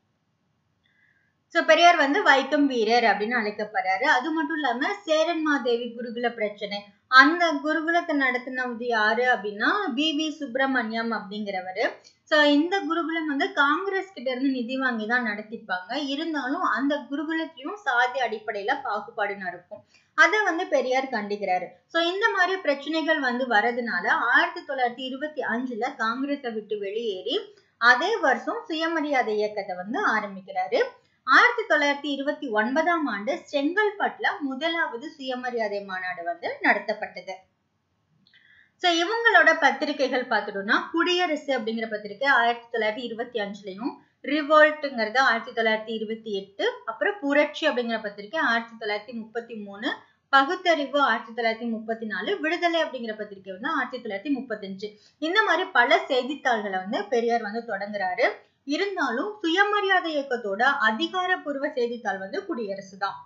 சோ பெரியார் வந்து வைக்கம் வீரர் அப்படின்னு அழைக்கப்படுறாரு அது மட்டும் இல்லாம சேரன் மாதேவி குருகுல பிரச்சனை அந்த குருகுலத்தை நடத்தினது யாரு அப்படின்னா பி வி சுப்பிரமணியம் அப்படிங்கிறவரு சோ இந்த குருகுலம் வந்து காங்கிரஸ் கிட்ட இருந்து நிதி வாங்கி தான் நடத்திப்பாங்க இருந்தாலும் அந்த குருகுலத்திலயும் சாதி அடிப்படையில பாகுபாடு நடக்கும் அதை வந்து பெரியார் கண்டிக்கிறாரு சோ இந்த மாதிரி பிரச்சனைகள் வந்து வரதுனால ஆயிரத்தி தொள்ளாயிரத்தி இருபத்தி அஞ்சுல காங்கிரஸை விட்டு வெளியேறி அதே வருஷம் சுயமரியாதை இயக்கத்தை வந்து ஆரம்பிக்கிறாரு ஆயிரத்தி தொள்ளாயிரத்தி இருபத்தி ஒன்பதாம் ஆண்டு செங்கல்பட்டுல முதலாவது சுயமரியாதை மாநாடு வந்து நடத்தப்பட்டது சோ இவங்களோட பத்திரிகைகள் பார்த்துட்டோம்னா குடியரசு அப்படிங்கிற பத்திரிகை ஆயிரத்தி தொள்ளாயிரத்தி இருபத்தி அஞ்சுலயும் ரிவோல்ட்டுங்கிறது ஆயிரத்தி தொள்ளாயிரத்தி இருபத்தி எட்டு அப்புறம் புரட்சி அப்படிங்கிற பத்திரிகை ஆயிரத்தி தொள்ளாயிரத்தி முப்பத்தி மூணு பகுத்தறிவு ஆயிரத்தி தொள்ளாயிரத்தி முப்பத்தி நாலு விடுதலை அப்படிங்கிற பத்திரிகை வந்து ஆயிரத்தி தொள்ளாயிரத்தி முப்பத்தஞ்சு இந்த மாதிரி பல செய்தித்தாள்களை வந்து பெரியார் வந்து தொடங்குறாரு இருந்தாலும் சுயமரியாதை இயக்கத்தோட அதிகாரப்பூர்வ செய்தித்தாள் வந்து குடியரசு தான்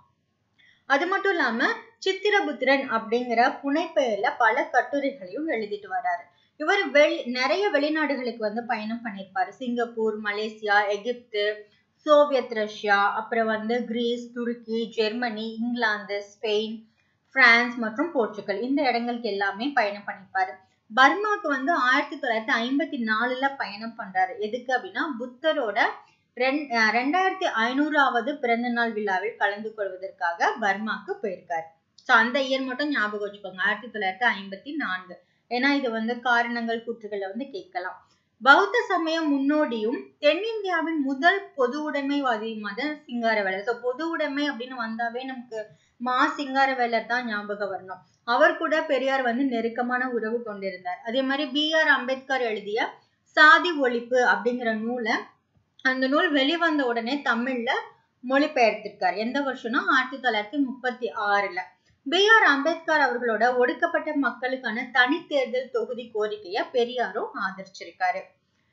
அது மட்டும் இல்லாம சித்திரபுத்திரன் அப்படிங்கிற புனைப்பெயர்ல பல கட்டுரைகளையும் எழுதிட்டு வர்றாரு இவர் வெளி நிறைய வெளிநாடுகளுக்கு வந்து பயணம் பண்ணியிருப்பாரு Singapore Malaysia Egypt Soviet Russia அப்புறம் வந்து கிரீஸ் துருக்கி ஜெர்மனி இங்கிலாந்து ஸ்பெயின் பிரான்ஸ் மற்றும் போர்ச்சுகல் இந்த இடங்களுக்கு எல்லாமே பயணம் பண்ணியிருப்பாரு பர்மாக்கு வந்து ஆயிரத்தி தொள்ளாயிரத்தி ஐம்பத்தி நாலுல பயணம் பண்றாரு எதுக்கு அப்படின்னா புத்தரோட ரெண்டாயிரத்தி ஐநூறாவது பிறந்த நாள் விழாவில் கலந்து கொள்வதற்காக பர்மாக்கு போயிருக்காரு ஸோ அந்த இயர் மட்டும் ஞாபகம் வச்சுக்கோங்க ஆயிரத்தி தொள்ளாயிரத்தி ஐம்பத்தி நான்கு ஏன்னா இது வந்து காரணங்கள் கூற்றுகளை வந்து கேட்கலாம் பௌத்த சமய முன்னோடியும் தென்னிந்தியாவின் முதல் பொது உடைமைவாதியுமான சிங்காரவேலர் ஸோ பொது உடைமை அப்படின்னு வந்தாவே நமக்கு மா சிங்காரவேலர் தான் ஞாபகம் வரணும் அவர் கூட பெரியார் வந்து நெருக்கமான உறவு கொண்டிருந்தார் அதே மாதிரி பி ஆர் அம்பேத்கர் எழுதிய சாதி ஒழிப்பு அப்படிங்கிற நூலை அந்த நூல் வெளிவந்த உடனே தமிழ்ல மொழிபெயர்த்திருக்கார் எந்த வருஷம்னா ஆயிரத்தி தொள்ளாயிரத்தி முப்பத்தி ஆறுல பி ஆர் அம்பேத்கர் அவர்களோட ஒடுக்கப்பட்ட மக்களுக்கான தனி தேர்தல் தொகுதி கோரிக்கைய பெரியாரும் ஆதரிச்சிருக்காரு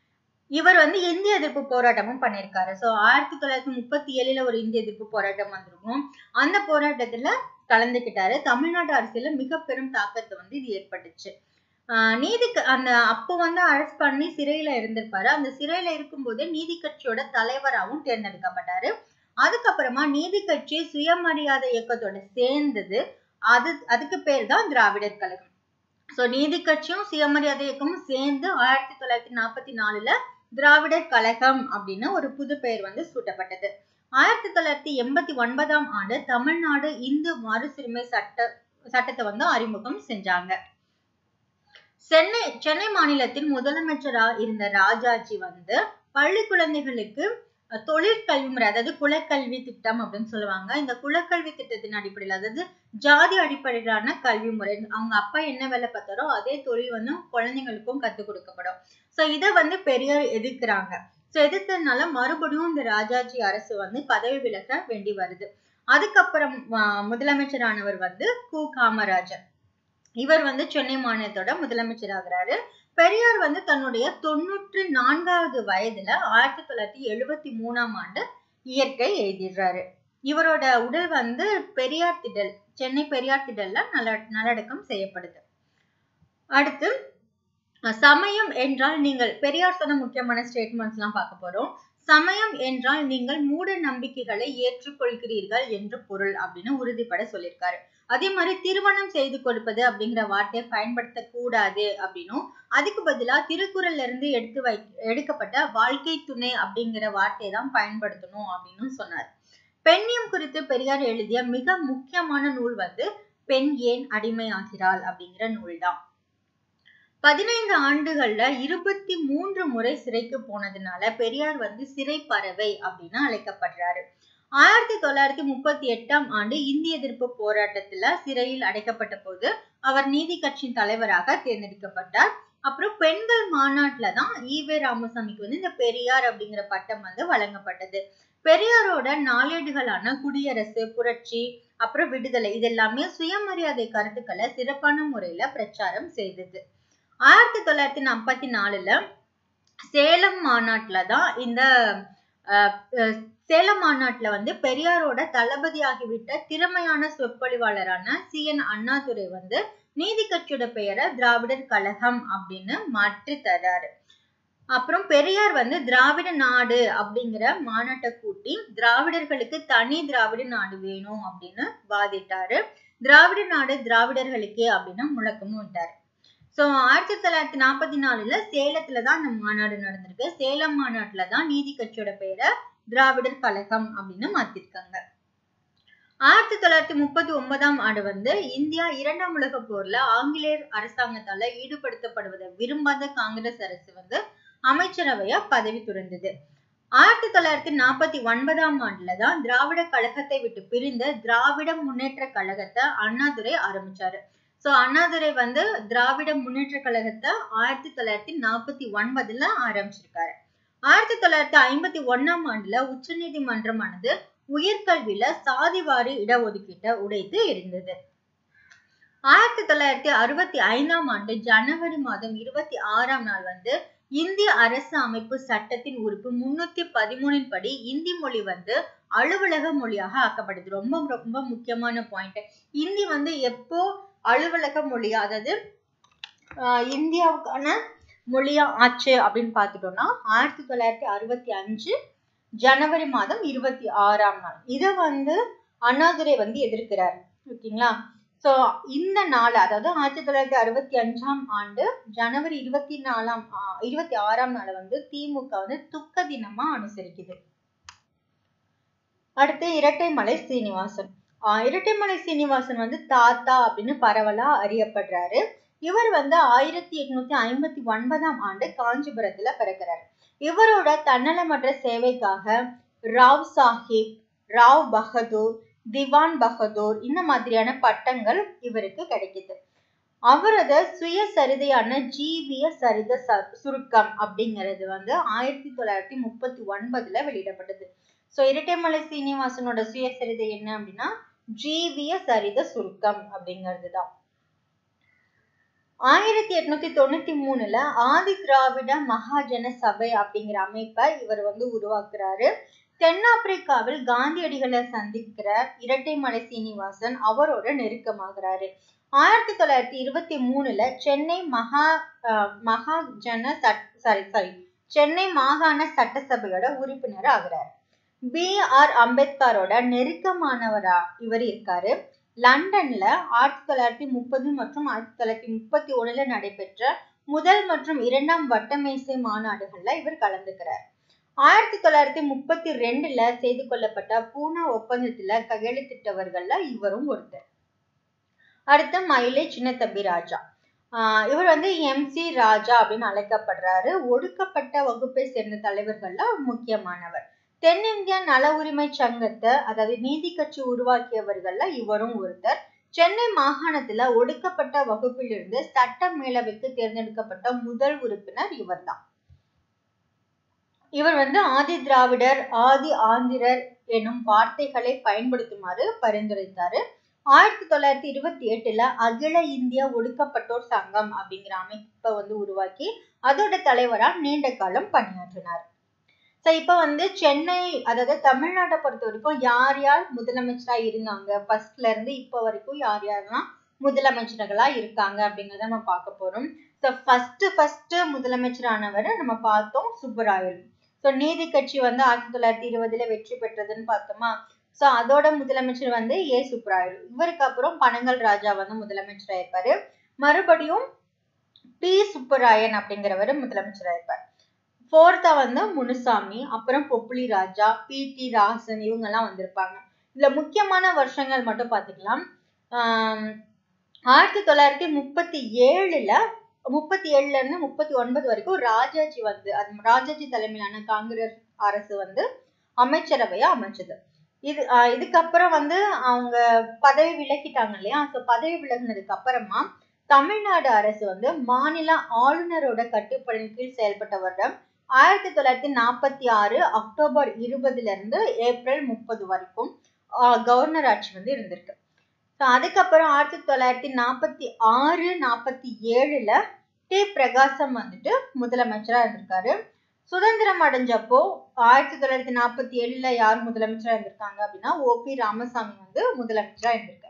இவர் வந்து இந்திய எதிர்ப்பு போராட்டமும் பண்ணியிருக்காரு சோ ஆயிரத்தி தொள்ளாயிரத்தி முப்பத்தி ஏழுல ஒரு இந்திய எதிர்ப்பு போராட்டம் வந்திருக்கும் அந்த போராட்டத்துல கலந்துக்கிட்டாரு தமிழ்நாட்டு அரசியல மிக பெரும் தாக்கத்தை வந்து இது ஏற்பட்டுச்சு ஆஹ் நீதி அந்த அப்போ வந்து அரெஸ்ட் பண்ணி சிறையில இருந்திருப்பாரு அந்த சிறையில இருக்கும்போது நீதி கட்சியோட தலைவராகவும் தேர்ந்தெடுக்கப்பட்டாரு அதுக்கப்புறமா நீதி கட்சி சுயமரியாதை இயக்கத்தோட சேர்ந்தது அது அதுக்கு பேர் தான் திராவிடர் கழகம் சோ நீதி கட்சியும் சுயமரியாதை இயக்கமும் சேர்ந்து ஆயிரத்தி தொள்ளாயிரத்தி நாற்பத்தி நாலுல திராவிடர் கழகம் அப்படின்னு ஒரு புது பெயர் வந்து சூட்டப்பட்டது ஆயிரத்தி தொள்ளாயிரத்தி எண்பத்தி ஒன்பதாம் ஆண்டு தமிழ்நாடு இந்து மறுசுரிமை சட்ட சட்டத்தை வந்து அறிமுகம் செஞ்சாங்க சென்னை சென்னை மாநிலத்தின் முதலமைச்சரா இருந்த ராஜாஜி வந்து பள்ளி குழந்தைகளுக்கு தொழிற்கல்வி முறை அதாவது குலக்கல்வி திட்டம் அப்படின்னு சொல்லுவாங்க இந்த குலக்கல்வி திட்டத்தின் அடிப்படையில் அதாவது ஜாதி அடிப்படையிலான கல்வி முறை அவங்க அப்பா என்ன வேலை பார்த்தாரோ அதே தொழில் வந்து குழந்தைங்களுக்கும் கத்துக் கொடுக்கப்படும் சோ இதை வந்து பெரியார் எதிர்க்கிறாங்க சோ எதிர்த்ததுனால மறுபடியும் இந்த ராஜாஜி அரசு வந்து பதவி விலக வேண்டி வருது அதுக்கப்புறம் முதலமைச்சரானவர் வந்து கு காமராஜர் இவர் வந்து சென்னை மாநிலத்தோட முதலமைச்சர் ஆகிறாரு பெரியார் வந்து தன்னுடைய தொண்ணூற்றி நான்காவது வயதுல ஆயிரத்தி தொள்ளாயிரத்தி எழுபத்தி மூணாம் ஆண்டு இயற்கை எழுதிடுறாரு இவரோட உடல் வந்து பெரியார் திடல் சென்னை பெரியார் திடல்ல நல்ல நல்லடக்கம் செய்யப்படுது அடுத்து சமயம் என்றால் நீங்கள் பெரியார் சொன்ன முக்கியமான ஸ்டேட்மெண்ட்ஸ் எல்லாம் பார்க்க போறோம் சமயம் என்றால் நீங்கள் மூட நம்பிக்கைகளை ஏற்றுக்கொள்கிறீர்கள் என்று பொருள் அப்படின்னு உறுதிப்பட சொல்லியிருக்காரு அதே மாதிரி திருமணம் செய்து கொடுப்பது அப்படிங்கிற வார்த்தையை பயன்படுத்த கூடாது அப்படின்னும் அதுக்கு பதிலா திருக்குறள்ல இருந்து எடுத்து வை எடுக்கப்பட்ட வாழ்க்கை துணை அப்படிங்கிற வார்த்தையை தான் பயன்படுத்தணும் அப்படின்னு சொன்னார் பெண்ணியம் குறித்து பெரியார் எழுதிய மிக முக்கியமான நூல் வந்து பெண் ஏன் அடிமையாகிறாள் அப்படிங்கிற நூல் தான் பதினைந்து ஆண்டுகள்ல இருபத்தி மூன்று முறை சிறைக்கு போனதுனால பெரியார் வந்து சிறை பறவை அப்படின்னு அழைக்கப்படுறாரு ஆயிரத்தி தொள்ளாயிரத்தி முப்பத்தி எட்டாம் ஆண்டு இந்திய எதிர்ப்பு போராட்டத்துல சிறையில் அடைக்கப்பட்ட போது அவர் நீதி கட்சியின் தலைவராக தேர்ந்தெடுக்கப்பட்டார் அப்புறம் பெண்கள் மாநாட்டுல தான் ஈவே ராமசாமிக்கு வந்து இந்த பெரியார் அப்படிங்கிற பட்டம் வந்து வழங்கப்பட்டது பெரியாரோட நாளேடுகளான குடியரசு புரட்சி அப்புறம் விடுதலை இது எல்லாமே சுயமரியாதை கருத்துக்களை சிறப்பான முறையில பிரச்சாரம் செய்தது ஆயிரத்தி தொள்ளாயிரத்தி நாற்பத்தி நாலுல சேலம் மாநாட்டுல தான் இந்த சேலம் மாநாட்டுல வந்து பெரியாரோட தளபதியாகிவிட்ட திறமையான சொற்பொழிவாளரான சி என் அண்ணாதுரை வந்து நீதி கட்சியோட பெயரை திராவிடர் கழகம் அப்படின்னு மாற்றி தர்றாரு அப்புறம் பெரியார் வந்து திராவிட நாடு அப்படிங்கிற மாநாட்டை கூட்டி திராவிடர்களுக்கு தனி திராவிட நாடு வேணும் அப்படின்னு வாதிட்டாரு திராவிட நாடு திராவிடர்களுக்கே அப்படின்னு முழக்கமும் விட்டாரு ஸோ ஆயிரத்தி தொள்ளாயிரத்தி நாற்பத்தி நாலுல சேலத்துல தான் இந்த மாநாடு நடந்திருக்கு சேலம் மாநாட்டுல தான் நீதி கட்சியோட பெயரை திராவிடர் கழகம் அப்படின்னு மாத்திருக்காங்க ஆயிரத்தி தொள்ளாயிரத்தி முப்பத்தி ஒன்பதாம் ஆண்டு வந்து இந்தியா இரண்டாம் உலக போர்ல ஆங்கிலேயர் அரசாங்கத்தால ஈடுபடுத்தப்படுவதை விரும்பாத காங்கிரஸ் அரசு வந்து அமைச்சரவையா பதவி துறந்தது ஆயிரத்தி தொள்ளாயிரத்தி நாற்பத்தி ஒன்பதாம் ஆண்டுல தான் திராவிட கழகத்தை விட்டு பிரிந்த திராவிட முன்னேற்ற கழகத்தை அண்ணாதுரை ஆரம்பிச்சாரு சோ அண்ணாதுரை வந்து திராவிட முன்னேற்ற கழகத்தை ஆயிரத்தி தொள்ளாயிரத்தி நாற்பத்தி ஒன்பதுல ஆரம்பிச்சிருக்காரு ஆயிரத்தி தொள்ளாயிரத்தி ஐம்பத்தி ஒன்னாம் ஆண்டுல உச்ச நீதிமன்றமானது உயர்கல்வியில சாதிவாரி இடஒதுக்கீட்டை உடைத்து இருந்தது ஆயிரத்தி தொள்ளாயிரத்தி அறுபத்தி ஐந்தாம் ஆண்டு ஜனவரி மாதம் இருபத்தி ஆறாம் நாள் வந்து இந்திய அரசு அமைப்பு சட்டத்தின் உறுப்பு முன்னூத்தி பதிமூணின் படி இந்தி மொழி வந்து அலுவலக மொழியாக ஆக்கப்படுது ரொம்ப ரொம்ப முக்கியமான பாயிண்ட் இந்தி வந்து எப்போ அலுவலக மொழியா அதாவது இந்தியாவுக்கான மொழியா ஆச்சு அப்படின்னு பார்த்துட்டோம்னா ஆயிரத்தி தொள்ளாயிரத்தி அறுபத்தி அஞ்சு ஜனவரி மாதம் இருபத்தி ஆறாம் நாள் இதை வந்து அண்ணாதுரை வந்து எதிர்க்கிறார் ஓகேங்களா சோ இந்த நாள் அதாவது ஆயிரத்தி தொள்ளாயிரத்தி அறுபத்தி அஞ்சாம் ஆண்டு ஜனவரி இருபத்தி நாலாம் இருபத்தி ஆறாம் நாள் வந்து திமுக வந்து துக்க தினமா அனுசரிக்குது அடுத்து இரட்டைமலை சீனிவாசன் ஆஹ் இரட்டைமலை சீனிவாசன் வந்து தாத்தா அப்படின்னு பரவலா அறியப்படுறாரு இவர் வந்து ஆயிரத்தி எட்நூத்தி ஐம்பத்தி ஒன்பதாம் ஆண்டு காஞ்சிபுரத்துல பிறக்கிறார் இவரோட தன்னலமற்ற சேவைக்காக ராவ் சாஹிப் ராவ் பகதூர் திவான் பகதூர் இந்த மாதிரியான பட்டங்கள் இவருக்கு கிடைக்குது அவரது சுயசரிதையான ஜீவிய சரித சுருக்கம் அப்படிங்கிறது வந்து ஆயிரத்தி தொள்ளாயிரத்தி முப்பத்தி ஒன்பதுல வெளியிடப்பட்டது சோ இரட்டைமலை சீனிவாசனோட சுயசரிதை என்ன அப்படின்னா ஜீவிய சரித சுருக்கம் அப்படிங்கிறது தான் ஆயிரத்தி எட்நூத்தி தொண்ணூத்தி மூணுல ஆதி திராவிட மகாஜன சபை அப்படிங்கிற அமைப்பை இவர் வந்து உருவாக்குறாரு தென்னாப்பிரிக்காவில் காந்தியடிகளை சந்திக்கிற இரட்டைமலை சீனிவாசன் அவரோட நெருக்கமாகிறாரு ஆயிரத்தி தொள்ளாயிரத்தி இருபத்தி மூணுல சென்னை மகா மகாஜன சட் சாரி சாரி சென்னை மாகாண சட்டசபையோட உறுப்பினர் ஆகிறார் பி ஆர் அம்பேத்கரோட நெருக்கமானவரா இவர் இருக்காரு லண்டன்ல ஆயிரத்தி தொள்ளாயிரத்தி முப்பது மற்றும் ஆயிரத்தி தொள்ளாயிரத்தி முப்பத்தி ஒண்ணுல நடைபெற்ற முதல் மற்றும் இரண்டாம் வட்டமேசை மாநாடுகள்ல இவர் கலந்துக்கிறார் ஆயிரத்தி தொள்ளாயிரத்தி முப்பத்தி ரெண்டுல செய்து கொள்ளப்பட்ட பூனா ஒப்பந்தத்துல கையெழுத்திட்டவர்கள்ல இவரும் ஒருத்தர் அடுத்து மயிலை சின்னத்தம்பி ராஜா ஆஹ் இவர் வந்து எம் சி ராஜா அப்படின்னு அழைக்கப்படுறாரு ஒடுக்கப்பட்ட வகுப்பை சேர்ந்த தலைவர்கள்ல முக்கியமானவர் தென்னிந்திய நல உரிமை சங்கத்தை அதாவது நீதி கட்சி உருவாக்கியவர்கள்ல இவரும் ஒருத்தர் சென்னை மாகாணத்துல ஒடுக்கப்பட்ட வகுப்பிலிருந்து சட்ட மேலவைக்கு தேர்ந்தெடுக்கப்பட்ட முதல் உறுப்பினர் இவர்தான் இவர் வந்து ஆதி திராவிடர் ஆதி ஆந்திரர் எனும் வார்த்தைகளை பயன்படுத்துமாறு பரிந்துரைத்தாரு ஆயிரத்தி தொள்ளாயிரத்தி இருபத்தி எட்டுல அகில இந்திய ஒடுக்கப்பட்டோர் சங்கம் அப்படிங்கிற அமைப்பை வந்து உருவாக்கி அதோட தலைவரா நீண்ட காலம் பணியாற்றினார் ஸோ இப்போ வந்து சென்னை அதாவது தமிழ்நாட்டை பொறுத்த வரைக்கும் யார் யார் முதலமைச்சரா இருந்தாங்க ஃபர்ஸ்ட்ல இருந்து இப்போ வரைக்கும் யார் யாரெல்லாம் முதலமைச்சர்களா இருக்காங்க அப்படிங்கிறத நம்ம பார்க்க போறோம் ஸோ ஃபர்ஸ்ட் ஃபர்ஸ்ட் முதலமைச்சரானவர் நம்ம பார்த்தோம் சுப்பராயலு ஸோ நீதி கட்சி வந்து ஆயிரத்தி தொள்ளாயிரத்தி இருபதுல வெற்றி பெற்றதுன்னு பார்த்தோமா ஸோ அதோட முதலமைச்சர் வந்து ஏ சுப்பராயலு இவருக்கு அப்புறம் பனங்கல் ராஜா வந்து முதலமைச்சராக இருப்பாரு மறுபடியும் பி சுப்பராயன் அப்படிங்கிறவர் முதலமைச்சராக இருப்பார் ஃபோர்த்தா வந்து முனுசாமி அப்புறம் பொப்புளி ராஜா பி டி ராசன் இவங்கெல்லாம் வந்திருப்பாங்க இதுல முக்கியமான வருஷங்கள் மட்டும் பார்த்துக்கலாம் ஆஹ் ஆயிரத்தி தொள்ளாயிரத்தி முப்பத்தி ஏழுல முப்பத்தி ஏழுல இருந்து முப்பத்தி ஒன்பது வரைக்கும் ராஜாஜி வந்து அது ராஜாஜி தலைமையிலான காங்கிரஸ் அரசு வந்து அமைச்சரவையா அமைச்சது இது ஆஹ் இதுக்கப்புறம் வந்து அவங்க பதவி விலகிட்டாங்க இல்லையா ஸோ பதவி விலகினதுக்கு அப்புறமா தமிழ்நாடு அரசு வந்து மாநில ஆளுநரோட கட்டுப்பாடின் கீழ் செயல்பட்ட வருடம் ஆயிரத்தி தொள்ளாயிரத்தி நாற்பத்தி ஆறு அக்டோபர் இருபதுல இருந்து ஏப்ரல் முப்பது வரைக்கும் கவர்னர் ஆட்சி வந்து இருந்திருக்கு ஸோ அதுக்கப்புறம் ஆயிரத்தி தொள்ளாயிரத்தி நாற்பத்தி ஆறு நாற்பத்தி ஏழுல டி பிரகாசம் வந்துட்டு முதலமைச்சரா இருந்திருக்காரு சுதந்திரம் அடைஞ்சப்போ ஆயிரத்தி தொள்ளாயிரத்தி நாற்பத்தி ஏழுல யார் முதலமைச்சரா இருந்திருக்காங்க அப்படின்னா ஓ பி ராமசாமி வந்து முதலமைச்சரா இருந்திருக்காரு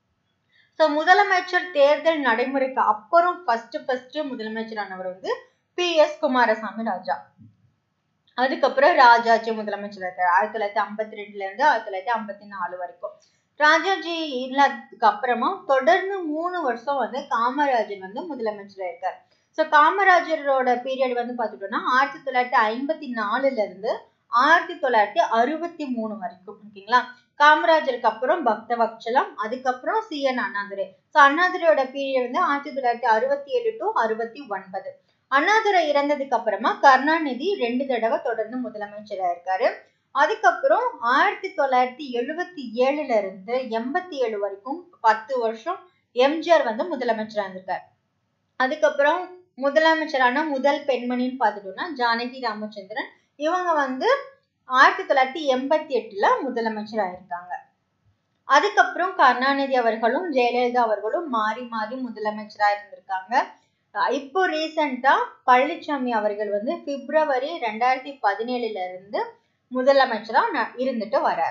ஸோ முதலமைச்சர் தேர்தல் நடைமுறைக்கு அப்புறம் ஃபர்ஸ்ட் ஃபர்ஸ்ட் முதலமைச்சரானவர் வந்து பி எஸ் குமாரசாமி ராஜா அதுக்கப்புறம் ராஜாஜி முதலமைச்சர் இருக்காரு ஆயிரத்தி தொள்ளாயிரத்தி ஐம்பத்தி ரெண்டுல இருந்து ஆயிரத்தி தொள்ளாயிரத்தி ஐம்பத்தி நாலு வரைக்கும் ராஜாஜி இல்லாததுக்கு அப்புறமா தொடர்ந்து மூணு வருஷம் வந்து காமராஜர் வந்து முதலமைச்சராக இருக்கார் ஸோ காமராஜரோட பீரியட் வந்து பார்த்துட்டோம்னா ஆயிரத்தி தொள்ளாயிரத்தி ஐம்பத்தி நாலுல இருந்து ஆயிரத்தி தொள்ளாயிரத்தி அறுபத்தி மூணு வரைக்கும் ஓகேங்களா காமராஜருக்கு அப்புறம் பக்த வக்சலம் அதுக்கப்புறம் சி என் அண்ணாதுரை ஸோ அண்ணாதுரையோட பீரியட் வந்து ஆயிரத்தி தொள்ளாயிரத்தி அறுபத்தி ஏழு டு அறுபத்தி ஒன்பது அண்ணாதுரை இறந்ததுக்கு அப்புறமா கருணாநிதி ரெண்டு தடவை தொடர்ந்து முதலமைச்சராக இருக்காரு அதுக்கப்புறம் ஆயிரத்தி தொள்ளாயிரத்தி எழுபத்தி ஏழுல இருந்து எண்பத்தி ஏழு வரைக்கும் பத்து வருஷம் எம்ஜிஆர் வந்து முதலமைச்சராக இருந்திருக்காரு அதுக்கப்புறம் முதலமைச்சரான முதல் பெண்மணின்னு பார்த்துட்டோம்னா ஜானகி ராமச்சந்திரன் இவங்க வந்து ஆயிரத்தி தொள்ளாயிரத்தி எண்பத்தி எட்டுல முதலமைச்சராக இருக்காங்க அதுக்கப்புறம் கருணாநிதி அவர்களும் ஜெயலலிதா அவர்களும் மாறி மாறி முதலமைச்சராக இருந்திருக்காங்க இப்போ ரீசெண்டா பழனிசாமி அவர்கள் வந்து பிப்ரவரி ரெண்டாயிரத்தி பதினேழுல இருந்து முதலமைச்சரா இருந்துட்டு வரார்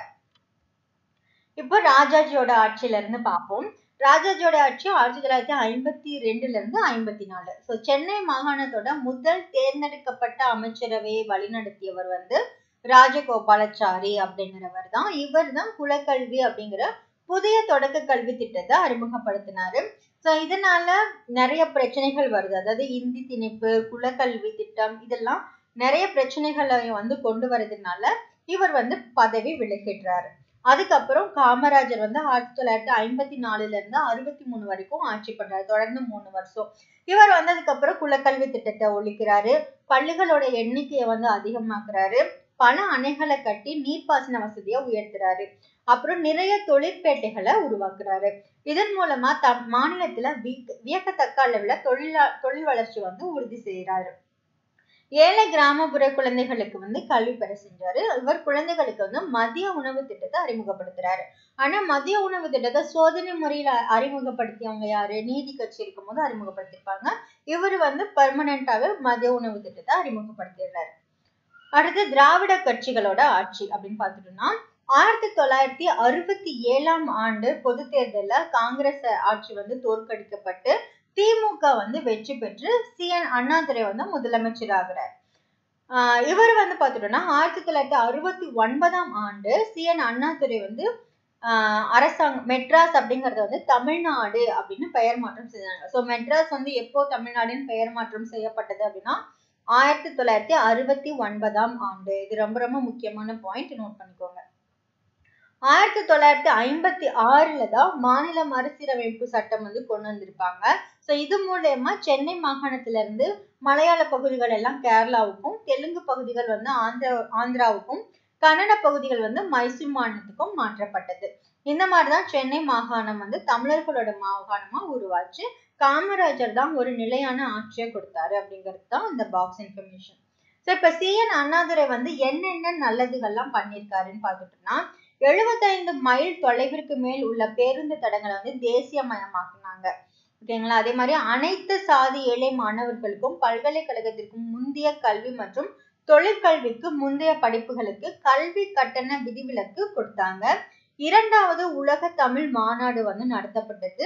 இப்போ ராஜாஜியோட ஆட்சியில இருந்து பார்ப்போம் ராஜாஜியோட ஆட்சி ஆயிரத்தி தொள்ளாயிரத்தி ஐம்பத்தி ரெண்டுல இருந்து ஐம்பத்தி நாலு ஸோ சென்னை மாகாணத்தோட முதல் தேர்ந்தெடுக்கப்பட்ட அமைச்சரவையை வழிநடத்தியவர் வந்து ராஜகோபாலாச்சாரி அப்படிங்கிறவர் தான் இவர் தான் குலக்கல்வி அப்படிங்கிற புதிய தொடக்க கல்வி திட்டத்தை அறிமுகப்படுத்தினாரு ஸோ இதனால நிறைய பிரச்சனைகள் வருது அதாவது இந்தி திணிப்பு குலக்கல்வி திட்டம் இதெல்லாம் நிறைய பிரச்சனைகளை வந்து கொண்டு வரதுனால இவர் வந்து பதவி விலகிடுறாரு அதுக்கப்புறம் காமராஜர் வந்து ஆயிரத்தி தொள்ளாயிரத்தி ஐம்பத்தி நாலுல இருந்து அறுபத்தி மூணு வரைக்கும் ஆட்சி பண்றாரு தொடர்ந்து மூணு வருஷம் இவர் வந்ததுக்கு அப்புறம் குலக்கல்வி திட்டத்தை ஒழிக்கிறாரு பள்ளிகளோட எண்ணிக்கையை வந்து அதிகமாக்குறாரு பல அணைகளை கட்டி நீர்ப்பாசன வசதியை உயர்த்துறாரு அப்புறம் நிறைய தொழிற்பேட்டைகளை உருவாக்குறாரு இதன் மூலமா தம் மாநிலத்துல வியக்கத்தக்க அளவுல தொழிலா தொழில் வளர்ச்சி வந்து உறுதி செய்யறாரு ஏழை கிராமப்புற குழந்தைகளுக்கு வந்து கல்வி பெற செஞ்சாரு இவர் குழந்தைகளுக்கு வந்து மதிய உணவு திட்டத்தை அறிமுகப்படுத்துறாரு ஆனா மதிய உணவு திட்டத்தை சோதனை முறையில அறிமுகப்படுத்தியவங்க யாரு நீதி கட்சி இருக்கும் போது அறிமுகப்படுத்திருப்பாங்க இவர் வந்து பர்மனண்டாவே மதிய உணவு திட்டத்தை அறிமுகப்படுத்திடுறாரு அடுத்து திராவிட கட்சிகளோட ஆட்சி அப்படின்னு பார்த்துட்டோம்னா ஆயிரத்தி தொள்ளாயிரத்தி அறுபத்தி ஏழாம் ஆண்டு பொது தேர்தல்ல காங்கிரஸ் ஆட்சி வந்து தோற்கடிக்கப்பட்டு திமுக வந்து வெற்றி பெற்று சி என் அண்ணாதுரை வந்து முதலமைச்சர் ஆகிறார் ஆஹ் இவர் வந்து பார்த்துட்டோம்னா ஆயிரத்தி தொள்ளாயிரத்தி அறுபத்தி ஒன்பதாம் ஆண்டு சி என் அண்ணாதுரை வந்து ஆஹ் அரசாங்கம் மெட்ராஸ் அப்படிங்கறது வந்து தமிழ்நாடு அப்படின்னு பெயர் மாற்றம் செஞ்சாங்க ஸோ மெட்ராஸ் வந்து எப்போ தமிழ்நாடுன்னு பெயர் மாற்றம் செய்யப்பட்டது அப்படின்னா ஆயிரத்தி தொள்ளாயிரத்தி அறுபத்தி ஒன்பதாம் ஆண்டு இது ரொம்ப ரொம்ப முக்கியமான பாயிண்ட் நோட் பண்ணிக்கோங்க ஆயிரத்தி தொள்ளாயிரத்தி ஐம்பத்தி ஆறுல தான் மாநில மறுசீரமைப்பு சட்டம் வந்து கொண்டு வந்திருப்பாங்க ஸோ இது மூலயமா சென்னை மாகாணத்துல இருந்து மலையாள பகுதிகள் எல்லாம் கேரளாவுக்கும் தெலுங்கு பகுதிகள் வந்து ஆந்திரா ஆந்திராவுக்கும் கன்னட பகுதிகள் வந்து மைசூர் மாநிலத்துக்கும் மாற்றப்பட்டது இந்த மாதிரிதான் சென்னை மாகாணம் வந்து தமிழர்களோட மாகாணமா உருவாச்சு காமராஜர் தான் ஒரு நிலையான ஆட்சியை கொடுத்தாரு அப்படிங்கிறது தான் இந்த பாக்ஸ் இன்ஃபர்மேஷன் ஸோ இப்போ சிஎன் அண்ணாதுரை வந்து என்னென்ன நல்லதுகள்லாம் பண்ணியிருக்காருன்னு பார்த்துட்டோம்னா எழுபத்தைந்து மைல் தொலைவிற்கு மேல் உள்ள பேருந்து தடங்களை வந்து தேசியமயமாக்குனாங்க ஓகேங்களா அதே மாதிரி அனைத்து சாதி ஏழை மாணவர்களுக்கும் பல்கலைக்கழகத்திற்கும் முந்தைய கல்வி மற்றும் தொழிற்கல்விக்கு முந்தைய படிப்புகளுக்கு கல்வி கட்டண விதிவிலக்கு கொடுத்தாங்க இரண்டாவது உலக தமிழ் மாநாடு வந்து நடத்தப்பட்டது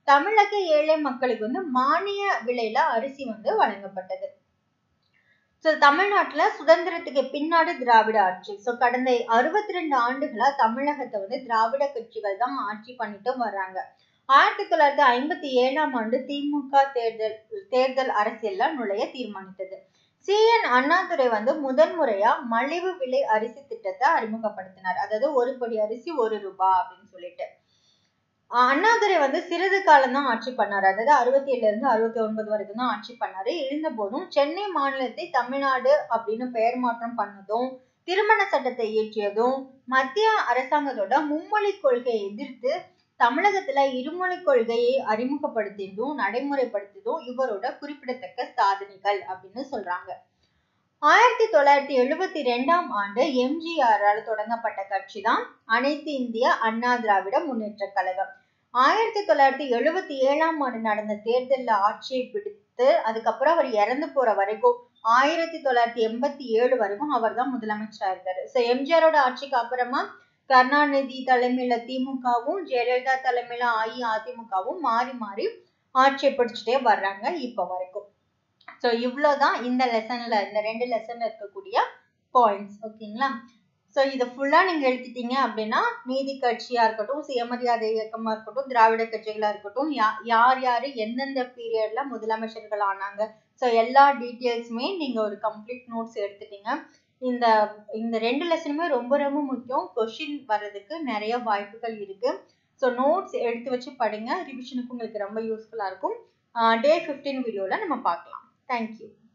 தமிழக ஏழை மக்களுக்கு வந்து மானிய விலையில அரிசி வந்து வழங்கப்பட்டது ஸோ தமிழ்நாட்டுல சுதந்திரத்துக்கு பின்னாடி திராவிட ஆட்சி ஸோ கடந்த அறுபத்தி ரெண்டு ஆண்டுகளா தமிழகத்தை வந்து திராவிட கட்சிகள் தான் ஆட்சி பண்ணிட்டு வர்றாங்க ஆயிரத்தி தொள்ளாயிரத்தி ஐம்பத்தி ஏழாம் ஆண்டு திமுக தேர்தல் தேர்தல் அரசியல்ல நுழைய தீர்மானித்தது சி என் அண்ணாதுரை வந்து முதன்முறையா மலிவு விலை அரிசி திட்டத்தை அறிமுகப்படுத்தினார் அதாவது ஒரு படி அரிசி ஒரு ரூபாய் அப்படின்னு சொல்லிட்டு அண்ணாதுரை வந்து சிறிது காலம் தான் ஆட்சி பண்ணாரு அதாவது அறுபத்தி ஏழுல இருந்து அறுபத்தி ஒன்பது வரைக்கும் தான் ஆட்சி பண்ணாரு இருந்த போதும் சென்னை மாநிலத்தை தமிழ்நாடு அப்படின்னு பெயர் மாற்றம் பண்ணதும் திருமண சட்டத்தை இயற்றியதும் மத்திய அரசாங்கத்தோட மும்மொழி கொள்கையை எதிர்த்து தமிழகத்துல இருமொழி கொள்கையை அறிமுகப்படுத்தியதும் நடைமுறைப்படுத்தியதும் இவரோட குறிப்பிடத்தக்க சாதனைகள் அப்படின்னு சொல்றாங்க ஆயிரத்தி தொள்ளாயிரத்தி எழுபத்தி ரெண்டாம் ஆண்டு எம்ஜிஆரால் தொடங்கப்பட்ட கட்சி தான் அனைத்து இந்திய அண்ணா திராவிட முன்னேற்ற கழகம் ஆயிரத்தி தொள்ளாயிரத்தி எழுபத்தி ஏழாம் ஆண்டு நடந்த தேர்தலில் ஆட்சியை பிடித்து அதுக்கப்புறம் அவர் இறந்து போற வரைக்கும் ஆயிரத்தி தொள்ளாயிரத்தி எண்பத்தி ஏழு வரைக்கும் அவர் தான் முதலமைச்சரா இருக்காரு ஸோ எம்ஜிஆரோட ஆட்சிக்கு அப்புறமா கருணாநிதி தலைமையில திமுகவும் ஜெயலலிதா தலைமையில அஇஅதிமுகவும் மாறி மாறி ஆட்சியை பிடிச்சிட்டே வர்றாங்க இப்போ வரைக்கும் ஸோ இவ்வளோதான் இந்த லெசன்ல இந்த ரெண்டு லெசன்ல இருக்கக்கூடிய பாயிண்ட்ஸ் ஓகேங்களா ஸோ இதை ஃபுல்லாக நீங்கள் எழுதிட்டீங்க அப்படின்னா நீதி கட்சியாக இருக்கட்டும் சுயமரியாதை இயக்கமாக இருக்கட்டும் திராவிட கட்சிகளாக இருக்கட்டும் யா யார் யார் எந்தெந்த பீரியட்ல முதலமைச்சர்கள் ஆனாங்க ஸோ எல்லா டீட்டெயில்ஸுமே நீங்கள் ஒரு கம்ப்ளீட் நோட்ஸ் எடுத்துட்டீங்க இந்த இந்த ரெண்டு லெசனுமே ரொம்ப ரொம்ப முக்கியம் கொஷின் வர்றதுக்கு நிறைய வாய்ப்புகள் இருக்கு ஸோ நோட்ஸ் எடுத்து வச்சு படிங்க ரிவிஷனுக்கு உங்களுக்கு ரொம்ப யூஸ்ஃபுல்லாக இருக்கும் டே ஃபிஃப்டீன் வீடியோவில் நம்ம பார்க்கலாம் தேங்க்யூ